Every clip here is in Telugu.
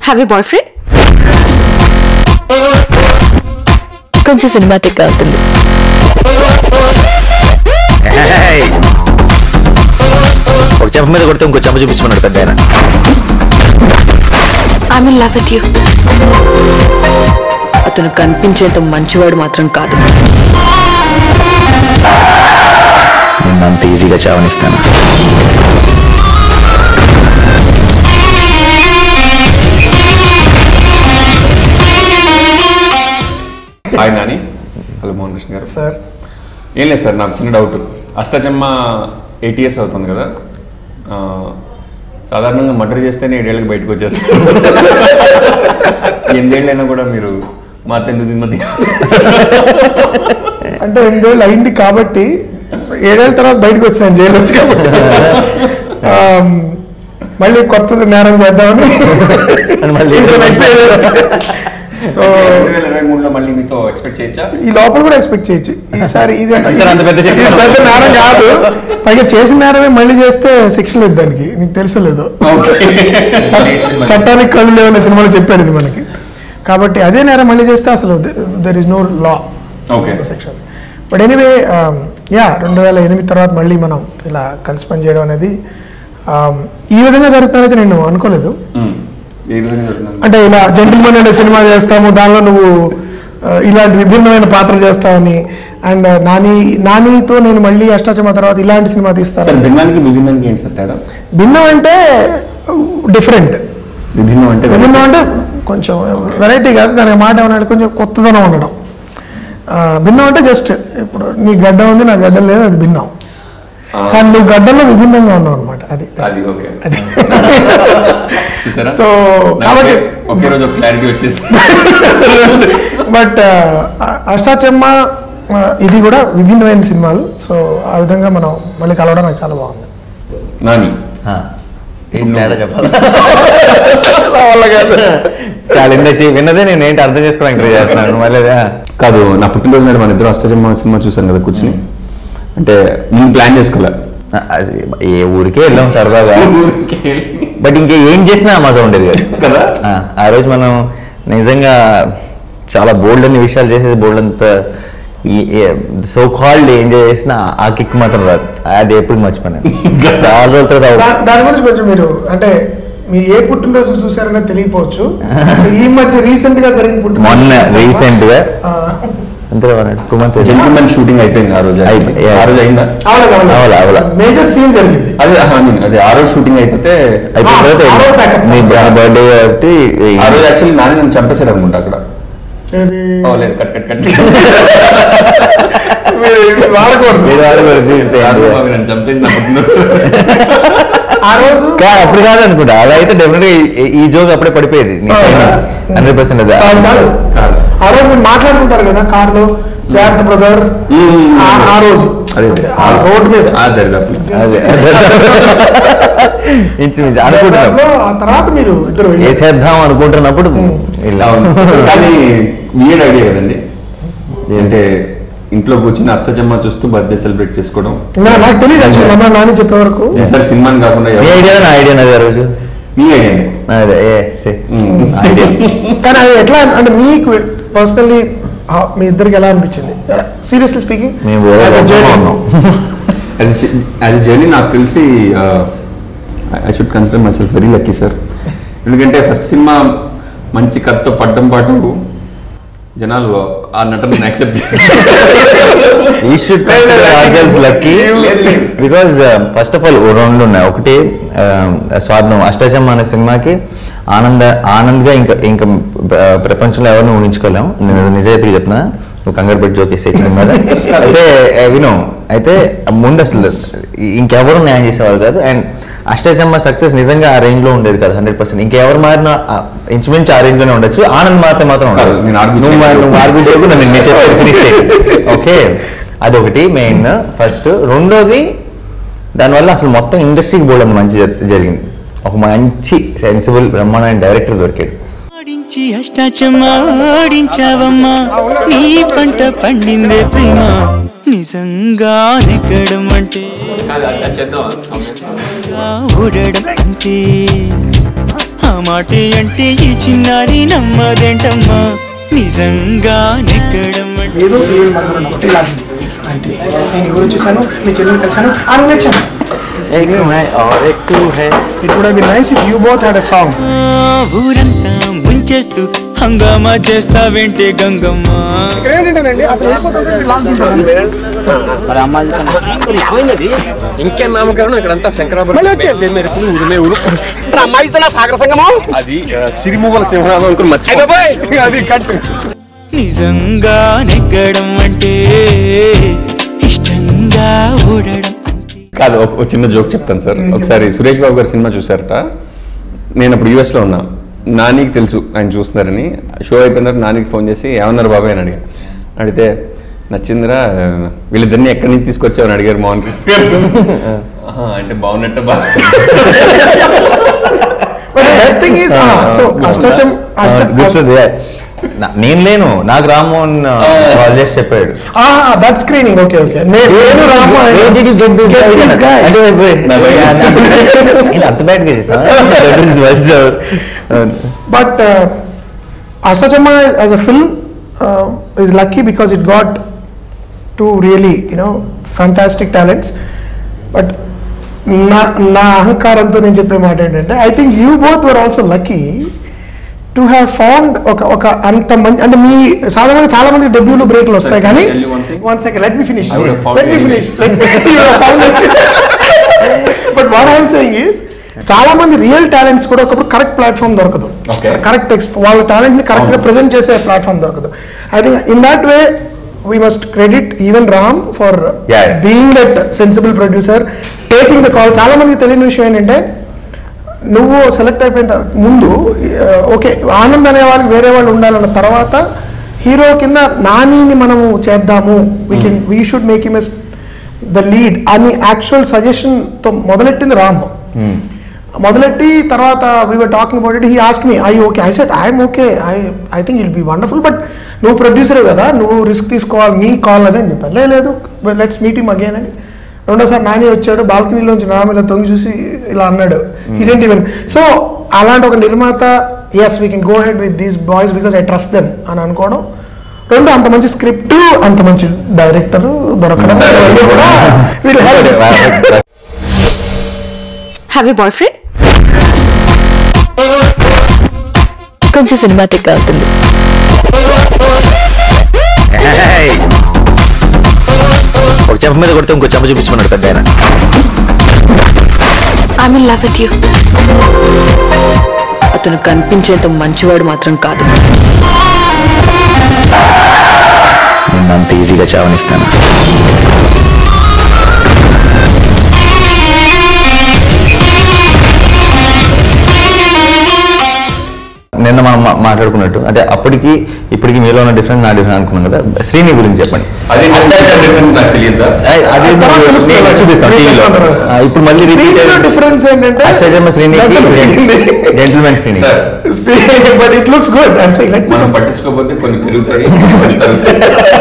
హ్యావ్ యూ బాయ్ ఫ్రెండ్ కొంచెం సినిమాటిక్ గా ఉంటుంది ఏయ్! ఒక చెంప మీద కొడితే ఇంకో చెంప చూపించమన్నాడు పెద్ద ఆయన I in love with you అతను కనిపించేంత మంచివాడు మాత్రం కాదు నిన్ను అంత ఈజీగా చావనిస్తాను hi Nani hello Mohan Krishna garu sir ఏం లేదు సార్ నాకు చిన్న డౌట్ అష్టచమ్మ ఎయిట్ ఇయర్స్ అవుతుంది కదా ఆ, సాధారణంగా మర్డర్ చేస్తేనే ఏడేళ్ళకి బయటకు వచ్చేస్తారు ఎనిమిదేళ్ళైనా కూడా మీరు మా ఎందుకు సినిమా అంటే ఎనిమిదేళ్ళు అయింది కాబట్టి ఏడేళ్ళ తర్వాత బయటకు వచ్చాను జైలు వచ్చి కాబట్టి ఆమ్, మళ్ళీ కొత్తది నేరం చేద్దామని మళ్ళీ నెక్స్ట్ సో రెండు వేల ఇరవై మూడులో మళ్ళీ మీతో ఎక్స్పెక్ట్ చేయొచ్చా ఈ లోపల కూడా ఎక్స్పెక్ట్ చేయొచ్చు ఈసారి ఇది ఈసారి అంత పెద్ద శిక్ష ఇది పెద్ద నేరం కాదు పైగా చేసిన నేరమే మళ్ళీ చేస్తే శిక్ష లేదు దానికి నీకు తెలుసు లేదు చట్టానికి కళ్ళు లేవనే సినిమాలో చెప్పాడు ఇది మనకి కాబట్టి అదే నేరం మళ్ళీ చేస్తే అసలు there is no law okay section but anyway yeah రెండు వేల ఎనిమిది తర్వాత మళ్ళీ మనం ఇలా కలిసి పనిచేయడం అనేది um, ఈ విధంగా జరుగుతుందనేది నేను అనుకోలేదు ఏ విధంగా జరుగుతుంది అంటే ఇలా జెంటిల్మెన్ అనే సినిమా చేస్తాము దానిలో నువ్వు uh, ఇలాంటి విభిన్నమైన పాత్ర చేస్తావని అండ్ నాని నానితో నేను మళ్ళీ అష్టాచమ తర్వాత ఇలాంటి సినిమా సార్ తీస్తాను భిన్నానికి విభిన్నానికి ఏంటి సార్ తేడా భిన్నం అంటే డిఫరెంట్ విభిన్నం అంటే విభిన్నం అంటే కొంచెం వెరైటీ కాదు దానికి మాట ఏమన్నా కొంచెం కొత్తదనం ఉండడం ఆ, భిన్నం అంటే జస్ట్ ఇప్పుడు నీ గడ్డ ఉంది నా గడ్డ లేదు అది భిన్నం కానీ నువ్వు గడ్డలో విభిన్నంగా ఉన్నావు అనమాట అది అది ఓకే అది చూసారా So, నాకు కాబట్టి- ఒకే- ఒకే రోజు ఒక క్లారిటీ వచ్చేసి బట్ అష్టాచెమ్మ ఆ, ఇది కూడా విభిన్నమైన సినిమాలు సో ఆ విధంగా మనం మళ్ళీ కలవడం నాకు చాలా బాగుంది నాని ఆ, ఏం తేడా చెప్పాలి కాదు. చాలా ఇండస్ట్రీ విన్నదే నేను ఏంటి అర్థం చేసుకోవడానికి ట్రై చేస్తున్నాను మళ్ళీ అదే, ఆ. కాదు నా పుట్టినరోజు నాడు మన ఇద్దరు అష్టజమ్మ సినిమా చూసాం కదా కూర్చుని అంటే నేను ప్లాన్ చేసుకోలే అది ఏ ఊరికే వెళ్ళాం సరదాగా బట్ ఇంకా ఏం చేసినా మజా ఉండేది కదా కదా? ఆ, ఆ రోజు మనం నిజంగా చాలా బోల్డ్ అన్ని విషయాలు చేసేది బోల్డ్ అంత సో కాల్డ్ ఎంజాయ్ చేసిన ఆ కిక్ మాత్రం రాదు అది ఎప్పుడు మర్చిపోయాను చాలా రోజుల తర్వాత దా- దాని గురించి కొంచెం మీరు అంటే మీ ఏ పుట్టినరోజు చూసారనే తెలియపోవచ్చు ఈ మధ్య రీసెంట్ గా జరిగిన పుట్టినరోజు మొన్న చూసావా? రీసెంట్ గా ఆ, అంతే టూ మంత్స్ జెంటిల్మెన్ షూటింగ్ అయిపోయింది ఆ రోజు అయిపోయింది. ఆ రోజు అయిందా అవలేదు, అవలేదు. అవలా, అవలా. మేజర్ సీన్ జరిగింది అదే ఐ మీన్ అదే ఆ రోజు షూటింగ్ అయిపోతే అయిపోయిన ఆ, తర్వాత ఆ రోజు backup. మీ బర్త్డే కాబట్టి ఆ రోజు యాక్చువల్లీ నాని నన్ను చంపేశాడు అనుకుంటా అక్కడ ఏది? ఓ, లేదు కట్ కట్ కట్ మీరు ఇది వాడకూడదు మీరు వాళ్ళు కూడా చూస్తే ఆ రోజు ఏంటి? ఆమె నన్ను చంపేసి నా పుట్టినరోజు ఆ రోజు కా- అప్పుడు కాదు అనుకుంటా అలా అయితే డెఫినెట్ గా ఈ- ఈ జోక్ అప్పుడే పడిపోయేది హండ్రెడ్ పర్సెంట్ అది కాదు, కాదు. కాదు. ఆ రోజు మీరు మాట్లాడుకుంటారు కదా కార్ లో జాగ్రత్త బ్రదర్ ఆ రోజు అదే ఆ రోడ్ మీద ఆ దరిదాపులు అదే ఇంచుమించు అనుకుంటున్నాం దాంట్లో ఆ తర్వాత మీరు ఇద్దరు వెళ్ళారు. వేసేద్దాం అనుకుంటున్నప్పుడు ఇలా అవును. కానీ వియర్డ్ ఐడియా కదండి అంటే ఇంట్లో కూర్చుని అష్టచమ్మ చూస్తూ బర్త్డే సెలబ్రేట్ చేసుకోవడం నా- నాకు తెలియదు యాక్చువల్లీ మొన్న నాని చెప్పే వరకు ఈసారి సినిమాని కాకుండా మీ ఎవరు- ఐడియా నా ఐడియా నాది ఆ రోజు మీ ఐడియా అండి అదే ఏ ఐడియా కానీ అది ఎట్లా అంటే మీకు పర్సనల్లీ మీ ఇద్దరికి ఎలా అనిపించింది సీరియస్లీ స్పీకింగ్ మేము ఓదార్పుగా ఉన్నాం యాజ్ జర్నీ నాకు తెలిసి I should consider myself very lucky sir ఎందుకంటే ఫస్ట్ సినిమా మంచి కథతో పడ్డం పాటు జనాలు ఆ నటన యాక్సెప్ట్ ఈ should ourselves lucky because first of all రెండు ఉన్నాయి ఒకటి uh, స్వార్థం అష్టాచమ్మ అనే సినిమాకి ఆనంద ఆనంద్గా ఇంకా ఇంకా ప్ర- ప్రపంచంలో ఎవరిని ఊహించుకోలేము నేను నిజాయితీగా చెప్తున్నా నువ్వు కంగారు పెట్టి జోకేసే మీద అయితే విను అయితే ముందు అసలు ఇంకెవరు న్యాయం చేసేవారు కాదు అండ్ అష్టాచమ్మ సక్సెస్ నిజంగా ఆ రేంజ్ లో ఉండేది కాదు హండ్రెడ్ పర్సెంట్ ఇంకెవరు మారినా ఆ, ఇంచుమించు ఆ రేంజ్ లోనే ఉండొచ్చు ఆనంద్ మాత్రం మాత్రం ఉండదు. కాదు, నేను argue నువ్వు మా- చేయను. నువ్వు ఆర్గ్యూ చేయకు నన్ను నేను చెప్పేది ఫినిష్ ఓకే అదొకటి మెయిన్ ఫస్ట్ రెండోది దానివల్ల అసలు మొత్తం ఇండస్ట్రీకి బోర్డు అంత మంచి జరి- జరిగింది ఒక మంచి సెన్సిబుల్ బ్రహ్మాండ డైరెక్టర్ దొరికాడు ఆడించి అష్టాచమాడించావమ్మా నీ పంట పండిందే ప్రేమ నిజంగా దిగ్గడం అంటే ఊడడం అంతే మాటే అంటే ఈ చిన్నారి నమ్మదేంటమ్మా నిజంగా నెగ్గడం అంటే ఏదో దేవుడి మందిరం ఒకటి లాసింది అంతే నేను ఎవరు వచ్చేసాను మీ చెల్లెలు కలిసాను అని వచ్చాను it would be nice if you both had a song ఆ, ఊరంతా ముంచేస్తూ హంగామా చేస్తావేంటే గంగమ్మ ఇక్కడ ఏంటంటేనండి అతను వెళ్ళిపోతుంటే వీళ్ళు లాగుతుంటారు. ఇంకేం నామకరణం ఇక్కడంతా శంకరాభరణ మెరుపులు ఉరిమే ఊరు అది ఆ, సిరిమువ్వల సింహనాథం అనుకుని మర్చిపోయి అది కట్ నిజంగా నెగ్గడం అంటే ఇష్టంగా ఓడడం అంటే కాదు ఒక ఒక చిన్న జోక్ చెప్తాను సార్ ఒకసారి సురేష్ బాబు గారు సినిమా చూసారట నేను అప్పుడు యూఎస్ లో ఉన్నా నానికి తెలుసు ఆయన చూస్తున్నారని షో అయిపోయిన తర్వాత నానికి ఫోన్ చేసి ఏమన్నారు బాబాయ్ అని అడిగా అడిగితే నచ్చిందిరా వీళ్ళిద్దరిని ఎక్కడి నుంచి తీసుకొచ్చావని అడిగారు మోహన్ కృష్ణ గారు "ఆహా, అంటే బాగున్నట్టు బాగా But the best thing is, ah, so అష్టచం అష్ట గుర్తుంది నా- నేను లేను నాకు రామ్మోహన్ కాల్ చేసి చెప్పాడు దట్ స్క్రీనింగ్ ఓకే ఓకే నేను రాము Where did you get this Get guy? this guy. అంటే నేను అంత బ్యాడ్ గా చేస్తాను But uh, Ashtajamma as a film uh, is lucky because it got two really, you know, fantastic talents. But నా నా అహంకారంతో నేను చెప్పే మాట ఏంటంటే I think you both were also lucky to have found ఒక ఒక అంత మంచి అంటే మీ సాధారణంగా చాలా మంది డెబ్యూలు బ్రేక్లు వస్తాయి కానీ tell you one thing? One second let me finish I would have found let me it finish but what I'm saying is చాలా మంది రియల్ టాలెంట్స్ కూడా ఒకప్పుడు కరెక్ట్ ప్లాట్ఫామ్ దొరకదు Okay. కరెక్ట్ వాళ్ళ టాలెంట్ ని కరెక్ట్ గా అవును. ప్రెజెంట్ చేసే ప్లాట్ఫామ్ దొరకదు I think in that way we must credit even Ram for Yeah, yeah. Being that sensible producer taking the call చాలా మందికి తెలియని విషయం ఏంటంటే నువ్వు సెలెక్ట్ అయిపోయిన తర్వాత ముందు ఓకే ఆనంద్ అనే వాళ్ళకి వేరే వాళ్ళు ఉండాలన్న తర్వాత హీరో కింద నానిని మనము చేద్దాము we can we should make him as the lead అని యాక్చువల్ సజెషన్తో మొదలెట్టింది రామ్ మొదలెట్టి తర్వాత we were talking about it he ask me I okay I said I'm okay I I think I'll be wonderful but నువ్వు ప్రొడ్యూసర్ కదా నువ్వు రిస్క్ తీసుకోవాలి నీ కాల్ అదే అని చెప్పాను "లే, లేదు లెట్స్ మీట్ ఇమ్ అగైన్ అని రెండోసారి నాని వచ్చాడు బాల్కనీలోంచి నా మీద తొంగి చూసి ఇలా అన్నాడు ఇదేంటి ఈవెన్ సో అలాంటి ఒక నిర్మాత yes we can go ahead with these boys because I trust them అని అనుకోవడం రెండు అంత మంచి స్క్రిప్ట్ అంత మంచి డైరెక్టర్ దొరకడం ఇవన్నీ కూడా వీళ్ళు help have a boyfriend కొంచెం సినిమాటిక్ గా ఉంటుంది ఒక చెంప మీద కొడితే ఇంకో చెంప చూపించమన్నాడు పెద్ద ఆయన I in love with you అతను కనిపించేంత మంచివాడు మాత్రం కాదు నిన్ను అంత ఈజీగా చావనిస్తాను నిన్న మనం మా- మాట్లాడుకున్నట్టు అంటే అప్పటికి ఇప్పటికి మీలో ఉన్న డిఫరెన్స్ నా డిఫరెన్స్ అనుకున్నాం కదా శ్రీని గురించి చెప్పండి అది డిఫరెన్స్ నాకు తెలియదు అయ్, అది తర్వాత నేను తెలుస్తుంది. చూపిస్తాను టీవీలో ఆ, ఇప్పుడు మళ్ళీ శ్రీనిలో difference ఏంటంటే అష్టజన్మ Srini gentlemen Srini sir but it looks good I'm saying like మనం పట్టించుకోకపోతే కొన్ని పెరుగుతాయి కొన్ని తరుగుతాయి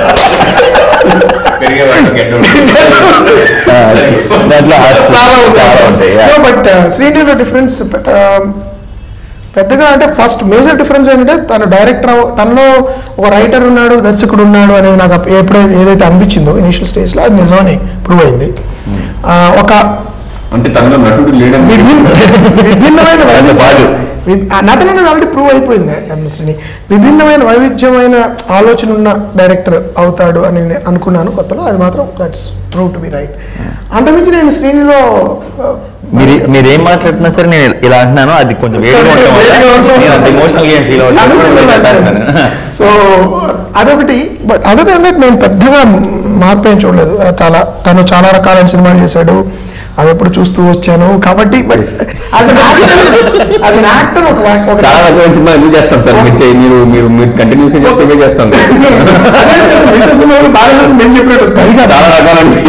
పెరిగే వాటికి గడ్డ ఉంటుంది. ఆ, దాంట్లో చాలా చాలా ఉంటాయి yeah. బట్ శ్రీనిలో డిఫరెన్స్ పెద్దగా అంటే ఫస్ట్ మేజర్ డిఫరెన్స్ ఏంటంటే తను డైరెక్టర్ తనలో ఒక రైటర్ ఉన్నాడు దర్శకుడు ఉన్నాడు అనేది నాకు అప్ప- ఎప్పుడైతే ఏదైతే అనిపించిందో ఇనిషియల్ స్టేజ్ లో అది నిజమని ప్రూవ్ అయింది ఆ, ఒక అంటే తనలో నటుడు లేడని విభిన్న- విభిన్నమైన వైవిధ్యం వి- ఆ నటన అనేది ఆల్రెడీ ప్రూవ్ అయిపోయింది ఎంఎస్ని విభిన్నమైన వైవిధ్యమైన ఆలోచన ఉన్న డైరెక్టర్ అవుతాడు అని నేను అనుకున్నాను కొత్తలో అది మాత్రం that's prove to be right అంతకుమించి నేను శ్రీనిలో ఆ, మీరు మీరు ఏం మాట్లాడుతున్నా సరే నేను ఇలా అంటున్నాను అది కొంచెం వేడిగా ఉండటం వల్ల వేడిగా ఉండటం వల్ల నేను అంత ఎమోషనల్ గా ఫీల్ అవుతాను సో అదొకటి బట్ అదర్ దాన్ దట్ నేను పెద్దగా మార్పు ఏం చూడలేదు ఆ, చాలా తను చాలా రకాలైన సినిమాలు చేశాడు అవి ఎప్పుడు చూస్తూ వచ్చాను కాబట్టి but as an actor as an actor ఒక ఒక చాలా రకమైన సినిమా ఎందుకు చేస్తాం సార్ మీరు చేయి- మీరు మీరు మీరు కంటిన్యూస్ గా చేస్తే ఇవే చేస్తాం మిగతా సినిమాలు బాగా నేను చెప్పినట్టు వస్తాయి ఇంకా చాలా రకాలండి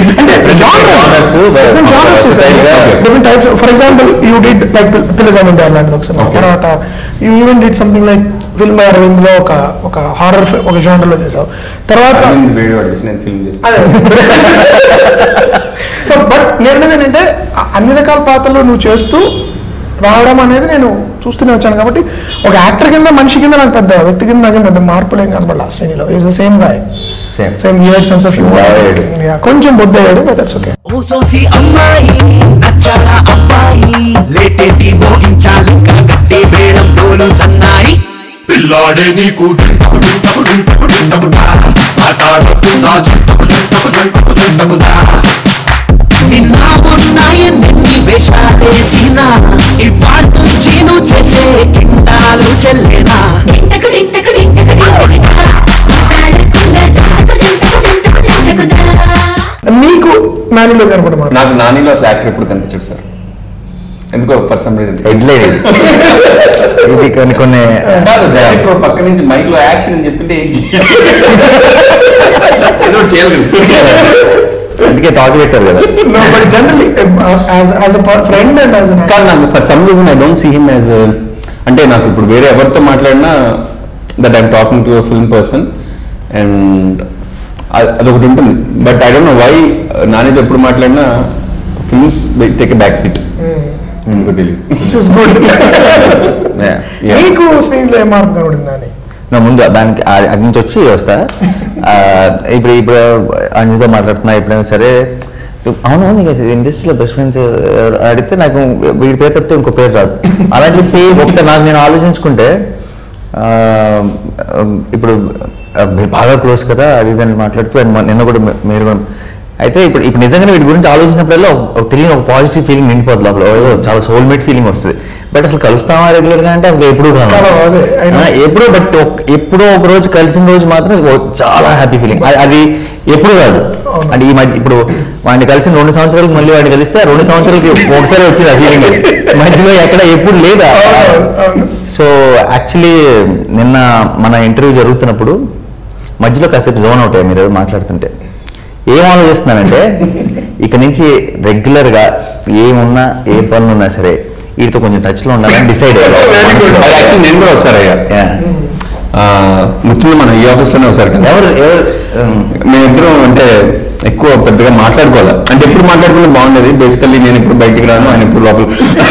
different types for example you did like పిల్లజామిన్ లాంటిది ఒక సినిమా Okay. తర్వాత you even did something like film Aravind లో ఒక ఒక హారర్ ఒక genre లో చేసావు తర్వాత అరవింద్ వేడి వాడు చేసి నేను ఫిల్మ్ చేస్తాను అదే సో బట్ నేను ఏంటంటే అన్ని రకాల పాత్రలు నువ్వు చేస్తూ రావడం అనేది నేను చూస్తూనే వచ్చాను కాబట్టి ఒక యాక్టర్ కింద మనిషి కింద నాకు పెద్ద వ్యక్తి కింద నాకు పెద్ద మార్పులు ఏం కనబడి లాస్ట్ లో is the same guy Same. Same here sense of బాగాయ్యాడు. కొంచెం బొద్దయ్యాడు బట్ దట్స్ ఓకే ఓ సోసి అమ్మాయి నచ్చాల అబ్బాయి లేటెట్టి మోగించాలింకా గట్టి బేళం డోలు సన్నాయి పిల్లాడే నీకు డుంటకు డుంటకు డుంటకు డుంటకుడా మాట్లాడుతున్నా చుట్టకు చుట్టకు చుట్టకు చుట్టకుదా నిన్న ఉన్నాయన్ని వేషాలేసిన ఇవాళ నుంచి నువ్వు చేసే కిండాలు చెల్లేనా నీకు నానిలో కనపడమాట నాకు నానిలో అసలు యాక్టర్ ఎప్పుడు కనిపించాడు సార్ ఎందుకో ఫర్ సమ్ రీజన్ హెడ్లైన్ ఇది ఇది కొన్ని కొన్ని కాదు డైరెక్టర్ పక్క నుంచి మైక్ లో యాక్షన్ అని చెప్తుంటే ఏం చేయాలి ఏదో ఒకటి చేయాలి కదా. అందుకే టాక్ పెట్టారు కదా but generally as a friend and as కానీ నాకు for some reason I don't see him as అంటే నాకు ఇప్పుడు వేరే ఎవరితో మాట్లాడినా that I'm talking to film person and అదొకటి ఉంటుంది but I don't know why నానితో ఎప్పుడు మాట్లాడినా films take a back seat ఎందుకో తెలియదు గుడ్ Yeah. Yeah. నీకు స్నేహితులు ఏం మార్పు కనబడింది అని నా ముందు దానికి ఆ- అటు నుంచి వచ్చి వస్తా ఆ, ఇప్పుడు ఇప్పుడు అంజుతో మాట్లాడుతున్నా ఎప్పుడైనా సరే అవును నీకు ఇండస్ట్రీలో బెస్ట్ ఫ్రెండ్స్ అడిగితే నాకు వీడి పేరు తప్పితే ఇంకో పేరు రాదు అలా చెప్పి ఒకసారి నాకు నేను ఆలోచించుకుంటే ఆ, ఇప్పుడు ఆ, మీరు బాగా క్లోజ్ కదా అది ఇది మాట్లాడుతూ and మొన్న- నిన్న కూడా మీ- మీరు కూడా అయితే ఇప్పుడు ఇప్పుడు నిజంగానే వీటి గురించి ఆలోచించినప్పుడల్లా ఒక- ఒక తెలియని ఒక పాజిటివ్ ఫీలింగ్ నిండిపోతుంది లోపల ఓ, చాలా సోల్మేట్ ఫీలింగ్ వస్తుంది బట్ అసలు కలుస్తామా రెగ్యులర్ గా అంటే అసలు ఎప్పుడు చాలా అదే, I know. ఎప్పుడో బట్ ఎప్పుడో ఒక రోజు కలిసిన రోజు మాత్రం ఓ చాలా హ్యాపీ ఫీలింగ్ అది ఎప్పుడు కాదు అవును. అంటే ఈ మధ్య ఇప్పుడు వాడిని కలిసిన రెండు సంవత్సరాలకు మళ్ళీ వాడిని కలిస్తే ఆ రెండు సంవత్సరాలకి ఒకసారి వచ్చింది ఆ ఫీలింగ్ మధ్యలో ఎక్కడ ఎప్పుడు లేదా సో యాక్చువల్లీ నిన్న మన ఇంటర్వ్యూ జరుగుతున్నప్పుడు మధ్యలో కాసేపు జోన్ అవుతాయి మీరు ఏదో మాట్లాడుతుంటే ఏం ఆలోచిస్తున్నానంటే ఇక నుంచి రెగ్యులర్ గా ఏమున్నా ఏ పనులు ఉన్నా సరే వీటితో కొంచెం టచ్ లో ఉండాలని డిసైడ్ అది యాక్చువల్లీ నేను కూడా ఒకసారి అయ్యా ఆ, ముఖ్యంగా మనం ఈ ఆఫీస్ లోనే ఒకసారి కదా ఎవరు ఎవరు ఉమ్, మేమిద్దరం అంటే ఎక్కువ పెద్దగా మాట్లాడుకోవాలి అంటే ఎప్పుడు మాట్లాడుకుంటే బాగుండేది బేసికల్లీ నేను ఇప్పుడు బయటికి రాను ఆయన ఇప్పుడు లోపల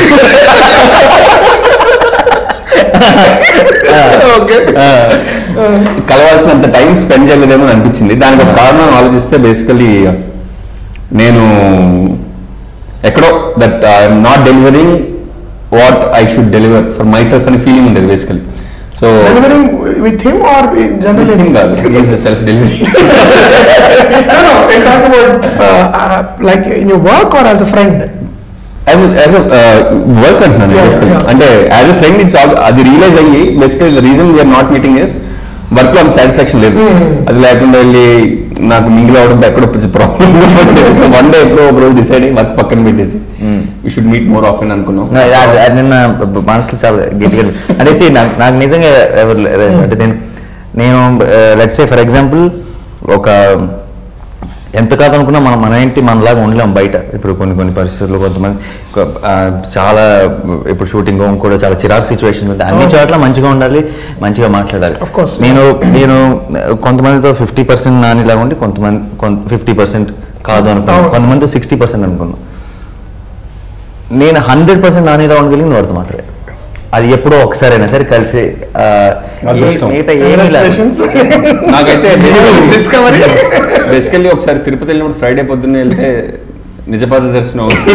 ఆ, కలవాల్సినంత టైం స్పెండ్ చేయలేదేమో అని అనిపించింది దానికి ఒక కారణం ఆలోచిస్తే బేసికల్లీ నేను ఎక్కడో that I'm not delivering what I should deliver for myself అనే ఫీలింగ్ ఉండేది basically so delivering with him or generally కాదు self delivery no, no, I'm talking about uh, uh, like in your work or as a friend. As as work అంటున్నాను Yeah, బేసికలీ yeah. అంటే యాజ్ అ ఫ్రెండ్ ఇట్స్ అది రియలైజ్ అయ్యి basically the reason we're not meeting is work లో అంత సాటిస్ఫాక్షన్ లేదు అది లేకుండా వెళ్ళి నాకు మింగిల్ అవడంతో ఎక్కడో ప్రాబ్లం సో వన్ డే ఎప్పుడో ఒక రోజు డిసైడ్ అయ్యి వర్క్ పక్కన పెట్టేసి we should meet more often అనుకున్నాం నా- అది- అది నిన్న మనసులో చాలా గట్టిగా అంటే see, నాకు నాకు నిజంగా ఎవరు లేరు. అంటే నేను నేను లెట్స్ సే ఫర్ ఎగ్జాంపుల్ ఒక ఎంత కాదనుకున్నా మనం మన ఇంటి మనలాగా ఉండలేం బయట ఇప్పుడు కొన్ని కొన్ని పరిస్థితుల్లో కొంతమంది కొ- ఆ, చాలా ఇప్పుడు షూటింగ్ కూడా చాలా చిరాకు సిచ్యువేషన్ ఉంటాయి అన్ని చోట్ల మంచిగా ఉండాలి మంచిగా మాట్లాడాలి Of course. నేను నేను కొంతమందితో ఫిఫ్టీ పర్సెంట్ నానిలాగా ఉండి కొంతమంది ఫిఫ్టీ పర్సెంట్ కాదు అనుకున్నాను అవును. కొంతమంది సిక్స్టీ పర్సెంట్ అనుకున్నాను నేను హండ్రెడ్ పర్సెంట్ నానిలా ఉండగలిగింది వాడితో మాత్రమే అది ఎప్పుడో ఒకసారైనా సరే కలిసి ఆ, ఏ- అదృష్టం. మిగతా ఏమీ లేదు. Congratulations. నాకైతే Discovery. బేసికల్లీ ఒకసారి తిరుపతి వెళ్ళినప్పుడు ఫ్రైడే పొద్దున్నే వెళ్తే నిజపాద దర్శనం అవుతుంది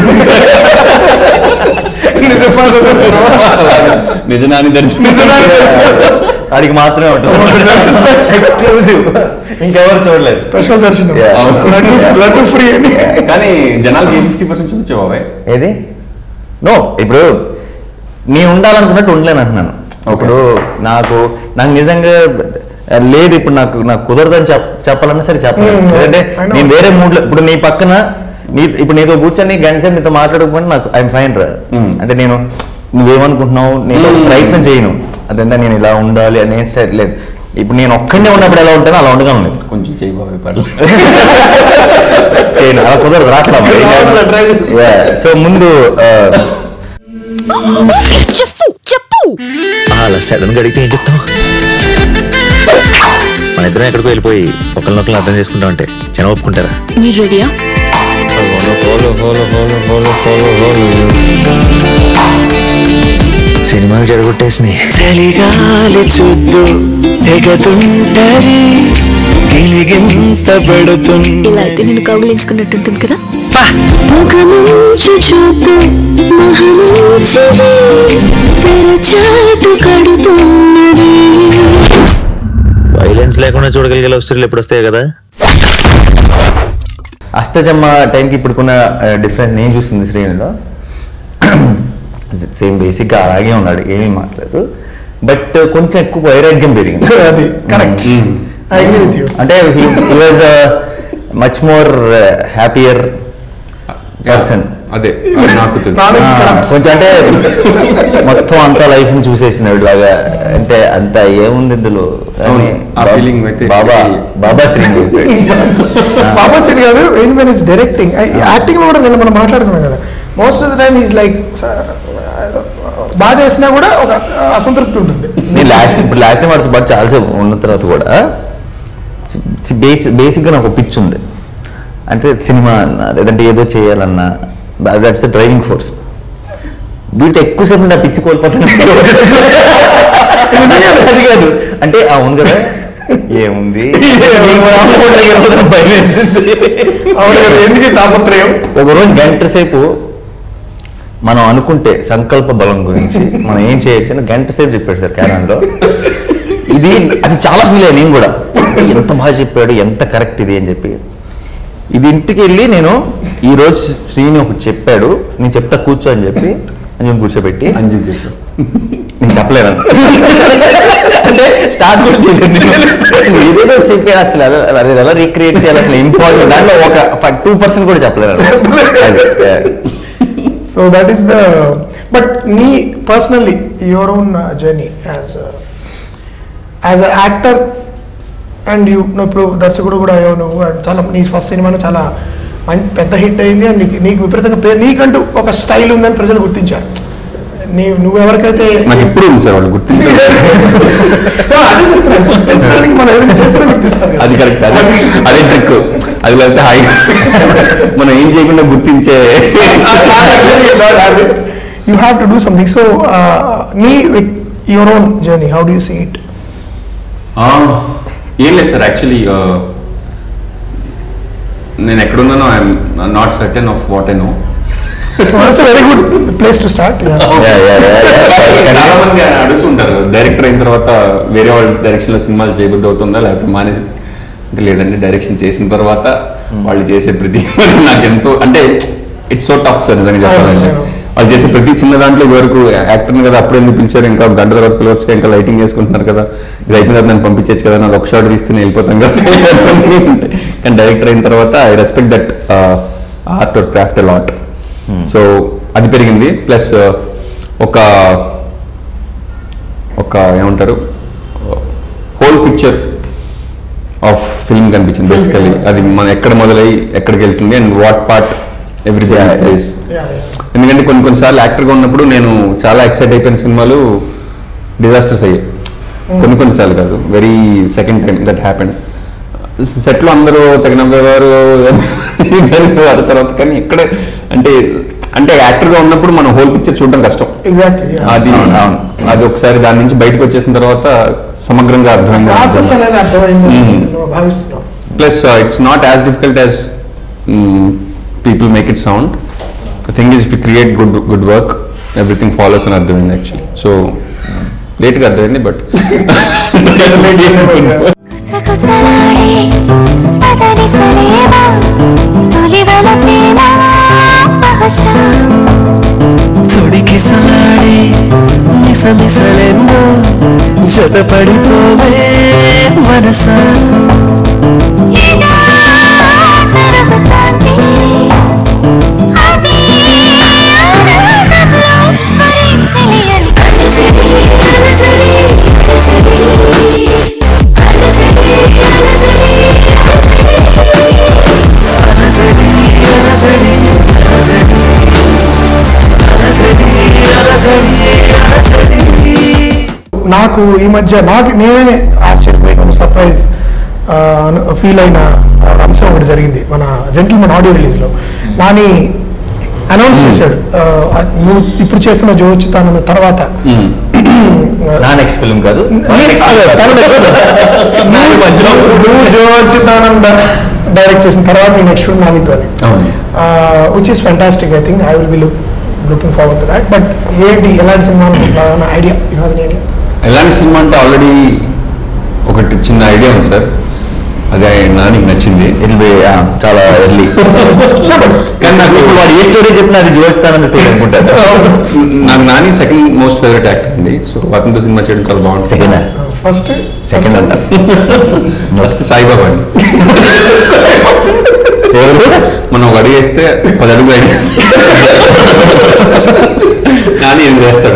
నిజపాద దర్శనం. నిజనాని దర్శనం వాడికి మాత్రమే ఉంటుంది ఎక్స్క్లూజివ్ ఇంకెవరు చూడలేదు స్పెషల్ దర్శనం Yeah. లడ్డు లడ్డు ఫ్రీ అని కానీ జనాలకి ఫిఫ్టీ పర్సెంట్ చూపించావు బాబాయ్ ఏది నో ఇప్పుడు నేను ఉండాలనుకున్నట్టు ఉండలేను అంటున్నాను ఇప్పుడు నాకు నాకు నిజంగా లేదు ఇప్పుడు నాకు నాకు కుదరదని చెప్ చెప్పాలన్నా సరే చెప్పలేదు Hmm, ఎందుకంటే I know. నేను వేరే మూడ్ లో ఇప్పుడు నీ పక్కన నీ ఇప్పుడు నీతో కూర్చొని గంట సేపు నీతో మాట్లాడకపోతే నాకు ఐఎమ్ ఫైన్ రా Hmm. అంటే నేను నువ్వేమనుకుంటున్నావు నేను Hmm. ప్రయత్నం చేయను అదంతా నేను ఇలా ఉండాలి అని ఏం స్టైల్ లేదు ఇప్పుడు నేను ఒక్కడే ఉన్నప్పుడు ఎలా ఉంటానో అలా ఉండగలను నేను. కొంచెం చేయి బాబాయ్ పర్లేదు చేయను అలా కుదరదు రాట్లా రావట్లే, try చేస్తా. సో ముందు ఆ, చెప్పు చెప్పు అలా సడన్ గా అడిగితే ఏం చెప్తాం మన ఇద్దరం ఎక్కడికో వెళ్ళిపోయి ఒకరినొకరు అర్థం చేసుకుంటామంటే జనం ఒప్పుకుంటారా మీరు రెడీయా follow, follow, follow, follow, follow, follow. సినిమాలు చెడగొట్టేసినాయి చలిగాలి చూద్దు తెగతుంటరి గిలిగింత పెడుతుంది ఇలా అయితే నేను కౌగిలించుకున్నట్టుంటుంది కదా ముఖముంచు చూపు మహముంచిది తెరచాటు కడుతున్నది వైలెన్స్ లేకుండా చూడగలిగే లవ్ స్టోరీలు ఎప్పుడు వస్తాయి కదా అష్టజమ్మ టైంకి ఇప్పుడుకున్న డిఫరెన్స్ నేను చూసింది శ్రేణిలో సేమ్ బేసిక్గా అలాగే ఉన్నాడు ఏమీ మాట్లాడదు బట్ కొంచెం ఎక్కువ వైరాగ్యం పెరిగింది అది correct I agree with you అంటే he was much more happier person అదే అది నాకు తెలుసు Knowledge corrupts. కొంచెం అంటే మొత్తం అంతా లైఫ్ ని చూసేసినాడు లాగా అంటే అంత ఏముంది ఇందులో అవును, అని ఆ బా- feeling అయితే బాబా బాబా Srini Baba Srini garu when when is directing acting లో కూడా నిన్న మనం మాట్లాడుకున్నాం కదా most of the time is like బాగా చేసినా కూడా ఒక అసంతృప్తి ఉంటుంది నేను లాస్ట్ ఇప్పుడు లాస్ట్ టైం వాడితో పాటు చాలాసేపు ఉన్న తర్వాత కూడా బేసిక్ గా నాకు ఒక పిచ్ ఉంది అంటే సినిమా అన్నా లేదంటే ఏదో చేయాలన్నా దట్స్ ద డ్రైవింగ్ ఫోర్స్ వీటితో ఎక్కువసేపు నా పిచ్చి కోల్పోతున్నాను అది కాదు అంటే అవును కదా ఏముంది భయం వేసింది. అవును కదా, ఎందుకు ఈ తాపత్రయం ఒకరోజు గంట సేపు మనం అనుకుంటే సంకల్ప బలం గురించి మనం ఏం చేయొచ్చు అని గంట సేపు చెప్పాడు సార్ క్యారన్ లో ఇది అది చాలా ఫీల్ అయ్యా నేను కూడా ఎంత బాగా చెప్పాడు ఎంత కరెక్ట్ ఇది అని చెప్పి ఇది ఇంటికి వెళ్ళి నేను ఈ రోజు శ్రీని ఒకటి చెప్పాడు నేను చెప్తా కూర్చో అని చెప్పి అని కూర్చోబెట్టి అంజలి చెప్పు నేను చెప్పలేను అంటే స్టార్ట్ కూడా చేయలేదు అసలు ఏదేదో చెప్పాడు అసలు అది అది ఎలా రీక్రియేట్ చేయాలి అసలు ఇంపార్టెంట్ దాంట్లో ఒక టూ పర్సెంట్ కూడా చెప్పలేదు అది, yeah. So that is the but నీ personally your own journey as as a actor and you ఇప్పుడు దర్శకుడు కూడా అయ్యావు నువ్వు and చాలా నీ ఫస్ట్ సినిమాను చాలా మంచి పెద్ద హిట్ అయింది అండ్ నీకు నీకు విపరీతంగా పేరు నీకంటూ ఒక స్టైల్ ఉందని ప్రజలు గుర్తించారు నీ నువ్వు ఎవరికైతే నాకు ఎప్పుడు ఉంది సార్ వాళ్ళు గుర్తించారు అదే చెప్తున్నాను గుర్తించడానికి మనం ఏదైనా చేస్తే గుర్తిస్తారు కదా. అది కరెక్ట్ అదే అదే ట్రిక్ అది లేకపోతే హాయి మనం ఏం చేయకుండా గుర్తించే you have to do something. So, uh, me with your own journey, how do you see it? ఆ, ఏం లేదు సార్ యాక్చువల్లీ నేను ఎక్కడున్నానో I'm not certain of what I know Well, that's a very good place to start. Yeah. Yeah, yeah, yeah, yeah. చాలా మంది అడుగుతుంటారు డైరెక్టర్ అయిన తర్వాత వేరే వాళ్ళ డైరెక్షన్ లో సినిమాలు చేయబుద్ధి అవుతుందా లేకపోతే మానేసి అంటే లేదండి డైరెక్షన్ చేసిన తర్వాత వాళ్ళు చేసే ప్రతి నాకు ఎంతో అంటే ఇట్స్ సో టఫ్ సార్ నిజంగా చెప్పాలంటే అవును. వాళ్ళు చేసే ప్రతి చిన్న దాంట్లో వరకు యాక్టర్ని కదా అప్పుడు ఎందుకు పిలిచారు ఇంకా ఒక గంట తర్వాత పిలవచ్చు ఇంకా లైటింగ్ చేసుకుంటున్నారు కదా ఇది అయిపోయిన తర్వాత నేను పంపించచ్చు కదా నాకు ఒక షాట్ తీస్తే నేను వెళ్ళిపోతాను కదా కానీ డైరెక్టర్ అయిన తర్వాత I respect that art or craft lot so అది పెరిగింది ప్లస్ ఒక ఒక ఏమంటారు హోల్ పిక్చర్ ఆఫ్ ఫిల్మ్ కనిపించింది బేసికలీ అది మనం ఎక్కడ మొదలై ఎక్కడికి వెళ్తుంది and what part everything is Yeah, yeah. ఎందుకంటే కొన్ని కొన్నిసార్లు యాక్టర్గా ఉన్నప్పుడు నేను చాలా ఎక్సైట్ అయిపోయిన సినిమాలు డిజాస్టర్స్ అయ్యాయి కొన్ని కొన్నిసార్లు కాదు very second time that happened సెట్లో అందరూ తగినవారు వారి తర్వాత కానీ ఇక్కడ అంటే అంటే యాక్టర్గా ఉన్నప్పుడు మనం హోల్ పిక్చర్ చూడడం కష్టం Exactly. Yeah. అది అవును అది ఒకసారి దాని నుంచి బయటకు వచ్చేసిన తర్వాత సమగ్రంగా అర్థమైంది ప్రాసెస్ అనేది అర్థమైంది Mm. నువ్వు భావిస్తున్నావు plus it's not as difficult as people make it sound the thing is if you create good good work everything follows అని అర్థమైంది యాక్చువల్లీ సో లేట్గా అర్థమైంది బట్ కుసకుసలాడే పదని సలేవా తొలివల ప్రేమ బహుశా తొడికి సలాడే మిసమిసలెన్నో జతపడిపోవే మనసా ఇలా జరుగుతోంది అది ఆనందంలో మరి తెలియని అలజడి అలజడి అలజడి అలజడి అలజడి అలజడి అలజడి అలజడి అలజడి అలజడి నాకు ఈ మధ్య నాకు నేనే ఆశ్చర్యపోయిన సర్ప్రైజ్ ఫీల్ అయిన అంశం ఒకటి జరిగింది మన జెంటిల్మెన్ ఆడియో రిలీజ్లో నాని అనౌన్స్ చేశాడు ఆ, నువ్వు ఇప్పుడు చేస్తున్న జోచితానంద తర్వాత నా నెక్స్ట్ ఫిల్మ్ కాదు అదే, తన next film. నువ్వు- నువ్వు జోచితానంద డైరెక్ట్ చేసిన తర్వాత నీ నెక్స్ట్ ఫిల్మ్ నానితో అని అవును which is fantastic I think I will be look looking forward to that but ఏంటి ఎలాంటి సినిమా idea you have any idea ఎలాంటి సినిమా అంటే ఆల్రెడీ ఒకటి చిన్న ఐడియా ఉంది సార్ అదే నానికి నచ్చింది ఇట్ బి చాలా ఎర్లీ కానీ నాకు ఇప్పుడు వాడు ఏ స్టోరీ చెప్పినా అది జోడిస్తానని స్టోరీ అనుకుంటాను నాకు Nani second most favourite actor అండి సో అతనితో సినిమా చేయడం చాలా బాగుంటుంది సెకండ్ ఫస్ట్ సెకండ్ అంట ఫస్ట్ సాయిబాబా అండి మనం ఒక అడుగు వేస్తే పది అడుగులు ఆయన వేస్తాడు. నాని ఎనిమిది వేస్తాడు